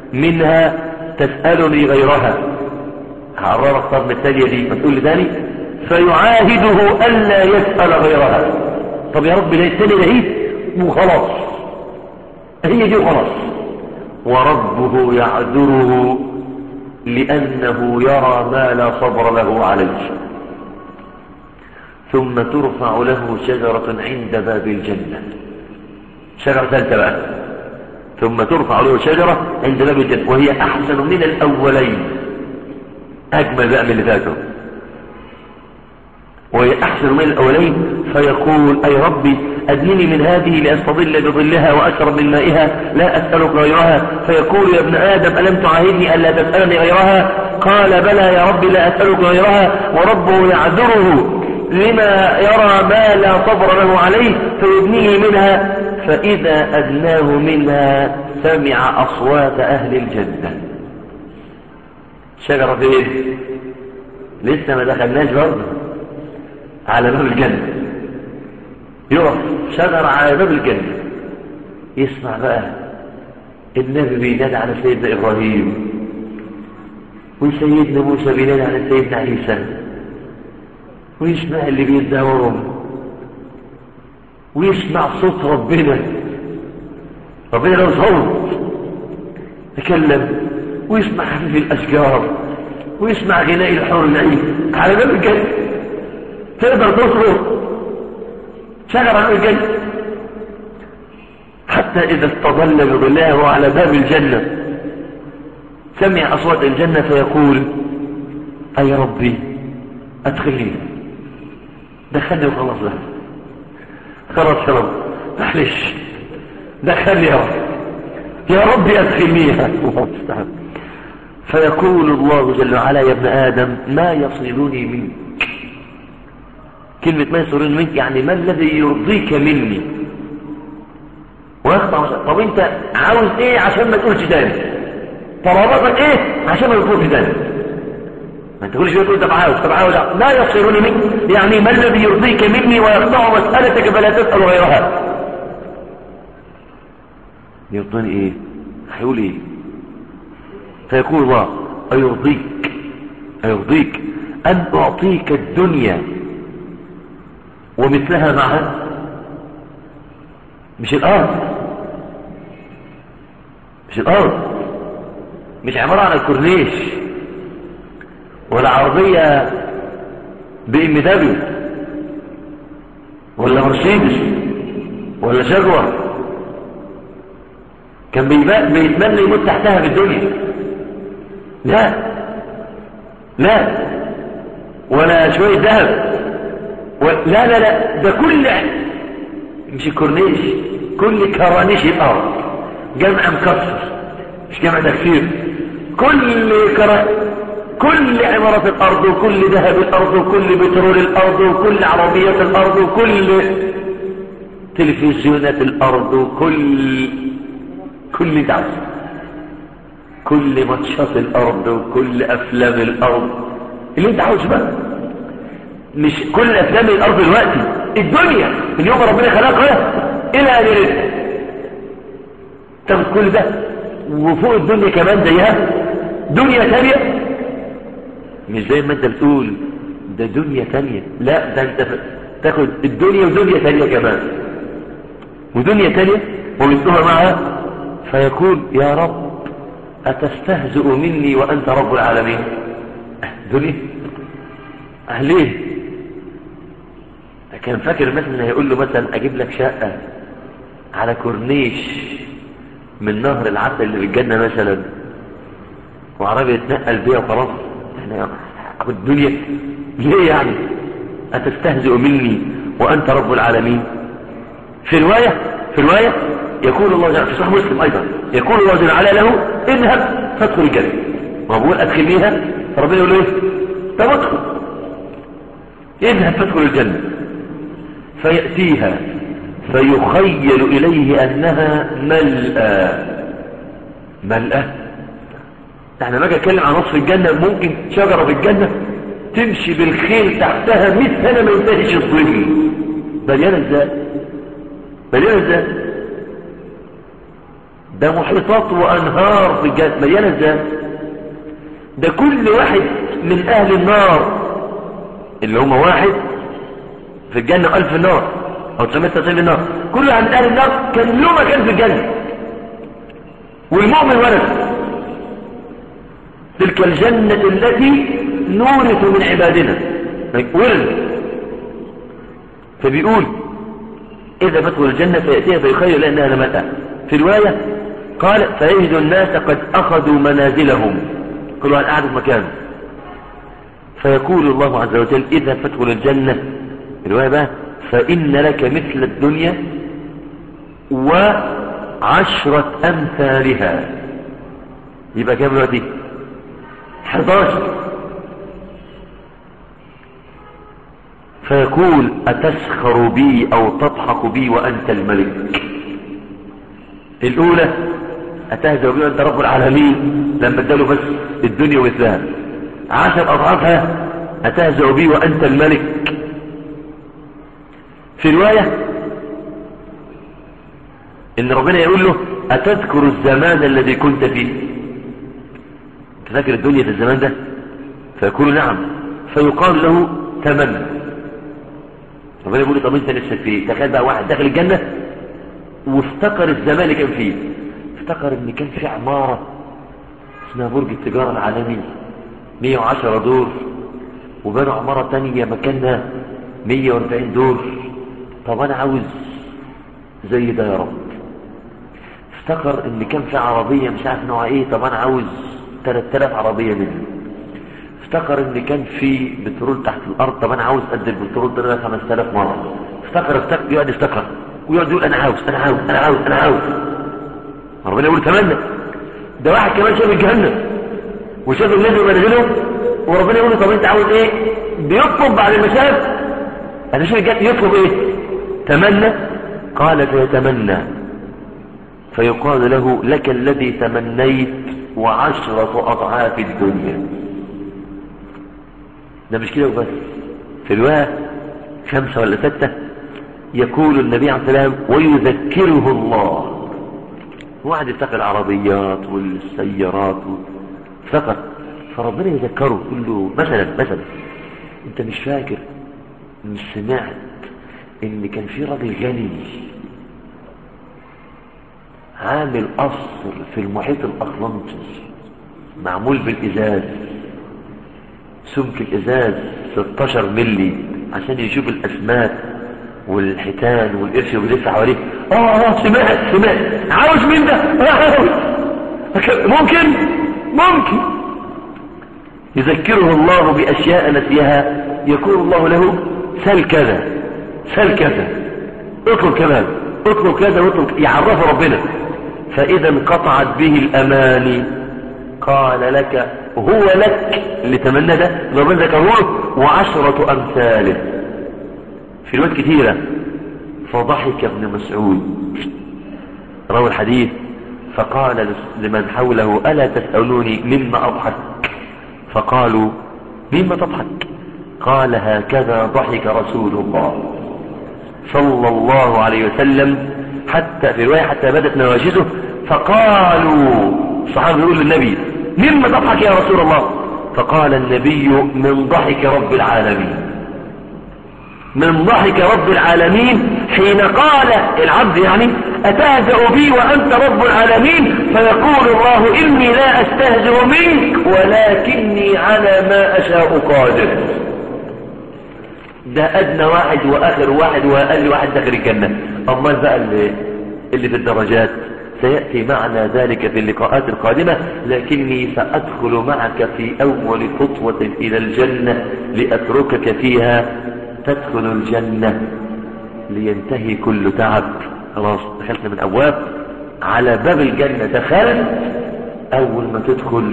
منها تسألني غيرها هعررك طب من التالية دي ما تقول لي تاني فيعاهده ألا يسأل غيرها طب يا رب ليتني لهيت وخلاص هي دي وخلاص وربه يعذره لأنه يرى ما لا صبر له عليه ثم ترفع له شجرة عند باب الجنة شجرة ثالثة بقى ثم ترفع له شجرة عند باب الجنة وهي أحسن من الأولين أجمل بقى من اللي فاتوا وهي أحسن من الأولين فيقول أي ربي أدنني من هذه لأستظل بظلها وأشرب من مائها لا أسألك غيرها فيقول يا ابن آدم ألم تعاهدني ألا تسألني غيرها قال بلى يا ربي لا أسألك غيرها وربه يعذره لما يرى ما لا صبر له عليه فيبنيه منها فإذا أدناه منها سمع أصوات أهل الجنة شجرة فين لسه ما دخلناش برضه على باب الجنة يقف شجرة على باب الجنة يسمع بقى النبي بينادي على سيدنا إبراهيم وسيدنا موسى بينادي على سيدنا عيسى ويسمع اللي بيتداورهم ويسمع صوت ربنا ربنا له صوت تكلم ويسمع حفيف الأشجار ويسمع غناء الحور العين على باب الجنة تقدر تصرف شغل على الجنة حتى إذا استظل بظلها وعلى باب الجنة سمع أصوات الجنة فيقول أي ربي أدخلني دخلني وخلاص بقى خلاص يا رب معلش دخلني يا رب يا رب أدخلنيها فيقول الله جل وعلا يا ابن آدم ما يصلني منك كلمة ما يصلني منك يعني ما الذي يرضيك مني ويقطع طب انت عاوز ايه عشان ما تقولش تاني طلباتك ايه عشان ما تقولش تاني ما انت كل شويه تقول طب عاوز طب عاوز لا يصيرني منك يعني ما الذي يرضيك مني ويقطع مسألتك فلا تسأل غيرها يرضيني ايه هيقول ايه فيقول الله أيرضيك أيرضيك أن أعطيك الدنيا ومثلها معها مش الأرض مش الأرض مش عبارة عن الكورنيش ولا عربية بي ام دبليو ولا مرسيدس ولا شجوة كان بيتمنى يموت تحتها في الدنيا لا لا ولا شوية ذهب لا لا لا ده كل مش كورنيش كل كرانيش الأرض جمع مكسر مش جمع تكسير كل كرا كل عمارة الأرض وكل ذهب الأرض وكل بترول الأرض وكل عربيات الأرض وكل تلفزيونات الأرض وكل كل دعوة كل ماتشات الارض وكل افلام الارض اللي انت عاوز بقى مش كل افلام الارض دلوقتي الدنيا من يوم ربنا خلقها الى ان يرد تاخد كل ده وفوق الدنيا كمان زيها دنيا ثانيه مش زي ما انت بتقول ده دنيا ثانيه لا ده انت تاخد الدنيا ودنيا ثانيه كمان ودنيا ثانيه ومثلها معها فيقول يا رب أتستهزئ مني وأنت رب العالمين دنيا ليه كان فاكر مثلا هيقول له مثلا أجيب لك شقة على كورنيش من نهر العسل اللي في الجنة مثلا وعربية يتنقل بيها وخلاص احنا الدنيا ليه يعني أتستهزئ مني وأنت رب العالمين في رواية في رواية يقول الله جل في صحيح مسلم أيضا يقول الله جل وعلا له اذهب فادخل الجنة ما بقول أدخلنيها فربنا يقول له ايه طب ادخل اذهب فادخل الجنة فيأتيها فيخيل إليه أنها ملأى ملأى احنا ما اتكلم عن نصف الجنة ممكن شجرة في الجنة تمشي بالخيل تحتها 100 سنة ما ينتهيش الظل مليانة ازاي مليانة ازاي ده محيطات وانهار في الجنة مليانة ازاي ده كل واحد من اهل النار اللي هم واحد في الجنة ألف في النار أو 990 في النار كل واحد من أهل النار كان له مكان في الجنة والمؤمن ورث تلك الجنة التي نورث من عبادنا ورث فبيقول إذا فتحوا الجنة فيأتيها فيخيل لأنها لمتع في رواية قال فيجد الناس قد أخذوا منازلهم كل واحد قاعد في مكانه فيقول الله عز وجل إذا فتحوا الجنة الرواية بقى فإن لك مثل الدنيا وعشرة أمثالها يبقى كام دلوقتي 11 فيقول أتسخر بي أو تضحك بي وأنت الملك الأولى أتهزأ بي وأنت رب العالمين لما اداله بس الدنيا وإثلام عشر أضعافها أتهزأ بي وأنت الملك في رواية إن ربنا يقول له أتذكر الزمان الذي كنت فيه تذكر الدنيا في الزمان ده فيقول نعم فيقال له تمنى ربنا يقول له طب انت نفسك فيه تخيل بقى واحد داخل الجنة وافتكر الزمان اللي كان فيه افتكر ان كان في عمارة اسمها برج التجارة العالمي 110 دور وبنوا عمارة تانية مكانها 140 دور طب انا عاوز زي ده يا رب افتكر ان كان في عربية مش عارف نوعها ايه طب انا عاوز 3000 عربية منه افتكر ان كان في بترول تحت الارض طب انا عاوز قد البترول ده 5000 مرة افتكر افتكر يقعد يفتكر ويقعد يقول انا عاوز انا عاوز انا عاوز انا عاوز ربنا يقول تمنى ده واحد كمان شاف الجنة وشاف الناس ومنزلهم وربنا يقول له طب انت عاوز ايه بيطلب بعد ما شاف انا شايف الجنة يطلب ايه تمنى قال فيتمنى فيقال له لك الذي تمنيت وعشرة أضعاف الدنيا ده مش كده وبس في الرواية خمسة ولا ستة يقول النبي عليه السلام ويذكره الله واحد يفتكر العربيات والسيارات افتكر فربنا يذكره يقول له مثلا مثلا انت مش فاكر مش سمعت ان كان في راجل غني عامل قصر في المحيط الاطلنطي معمول بالازاز سمك الازاز 16 ملي عشان يشوف الاسماك والحيتان والقرش وبيلف حواليه اه اه سمعت سمعت عاوز مين ده عاوز ممكن ممكن يذكره الله باشياء نسيها يقول الله له سل كذا سل كذا اطلب كذا اطلب كذا واطلب يعرفه ربنا فاذا انقطعت به الاماني قال لك هو لك اللي تمنى ده ربنا ذكره وعشرة امثاله في روايات كثيرة فضحك ابن مسعود روى الحديث فقال لمن حوله ألا تسألوني مما أضحك فقالوا مما تضحك قال هكذا ضحك رسول الله صلى الله عليه وسلم حتى في رواية حتى بدت نواجزه فقالوا الصحابة يقول للنبي مما تضحك يا رسول الله فقال النبي من ضحك رب العالمين من ضحك رب العالمين حين قال العبد يعني أتهزأ بي وأنت رب العالمين فيقول الله إني لا أستهزئ منك ولكني على ما أشاء قادر ده أدنى واحد وآخر واحد وأقل واحد داخل الجنة أمال بقى اللي, اللي في الدرجات سيأتي معنا ذلك في اللقاءات القادمة لكني سأدخل معك في أول خطوة إلى الجنة لأتركك فيها تدخل الجنة لينتهي كل تعب خلاص دخلت من أبواب على باب الجنة دخلت أول ما تدخل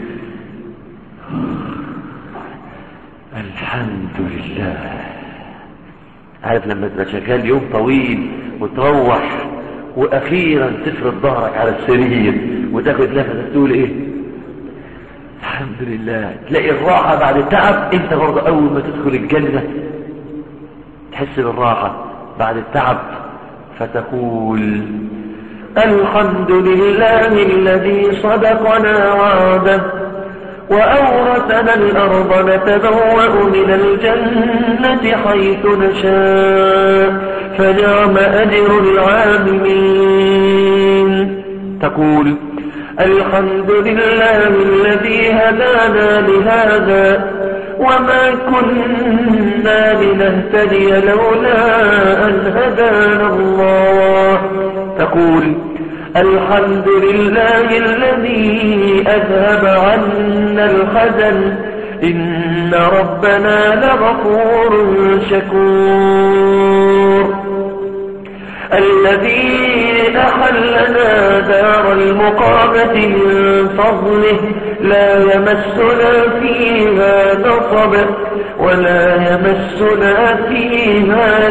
الحمد لله عارف لما تبقى شغال يوم طويل وتروح واخيرا تفرد ظهرك على السرير وتاخد نفسك تقول ايه الحمد لله تلاقي الراحة بعد التعب انت برضه اول ما تدخل الجنة تحس بالراحة بعد التعب فتقول الحمد لله الذي صدقنا وعده وأورثنا الأرض نتبوأ من الجنة حيث نشاء فنعم أجر العاملين تقول الحمد لله الذي هدانا لهذا وما كنا لنهتدي لولا أن هدانا الله تقول الحمد لله الذي أذهب عنا الحزن إن ربنا لغفور شكور الذي أحلنا دار المقامة من فضله لا يمسنا فيها نصب ولا يمسنا فيها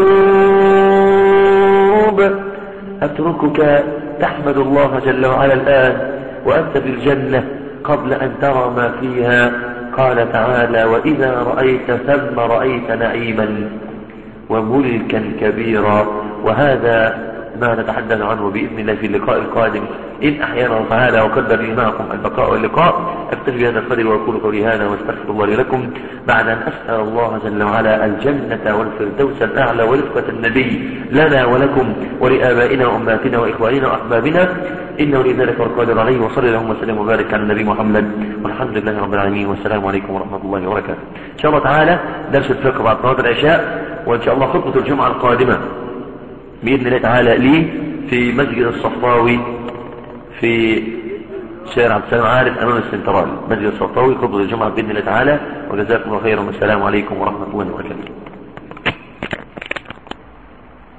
لهوب أتركك تحمد الله جل وعلا الآن وأنت في الجنة قبل أن ترى ما فيها قال تعالى وإذا رأيت ثم رأيت نعيما وملكا كبيرا وهذا ما نتحدث عنه بإذن الله في اللقاء القادم إن أحيانا تعالى وقدر لي معكم البقاء واللقاء أكتفي بهذا القدر وأقول قولي هذا واستغفر الله لي لكم بعد أن أسأل الله جل وعلا الجنة والفردوس الأعلى ورفقة النبي لنا ولكم ولآبائنا وأمهاتنا وإخواننا وأحبابنا إنه لذلك القادر عليه وصلى اللهم وسلم وبارك على النبي محمد والحمد لله رب العالمين والسلام عليكم ورحمة الله وبركاته إن شاء الله تعالى درس الفقه بعد صلاة العشاء وإن شاء الله خطبة الجمعة القادمة بإذن الله تعالى لي في مسجد الصفاوي في شارع عبد السلام عارف أمام السنترال مسجد الصفاوي خطبة الجمعة بإذن الله تعالى وجزاكم الله خيرا والسلام عليكم ورحمة الله وبركاته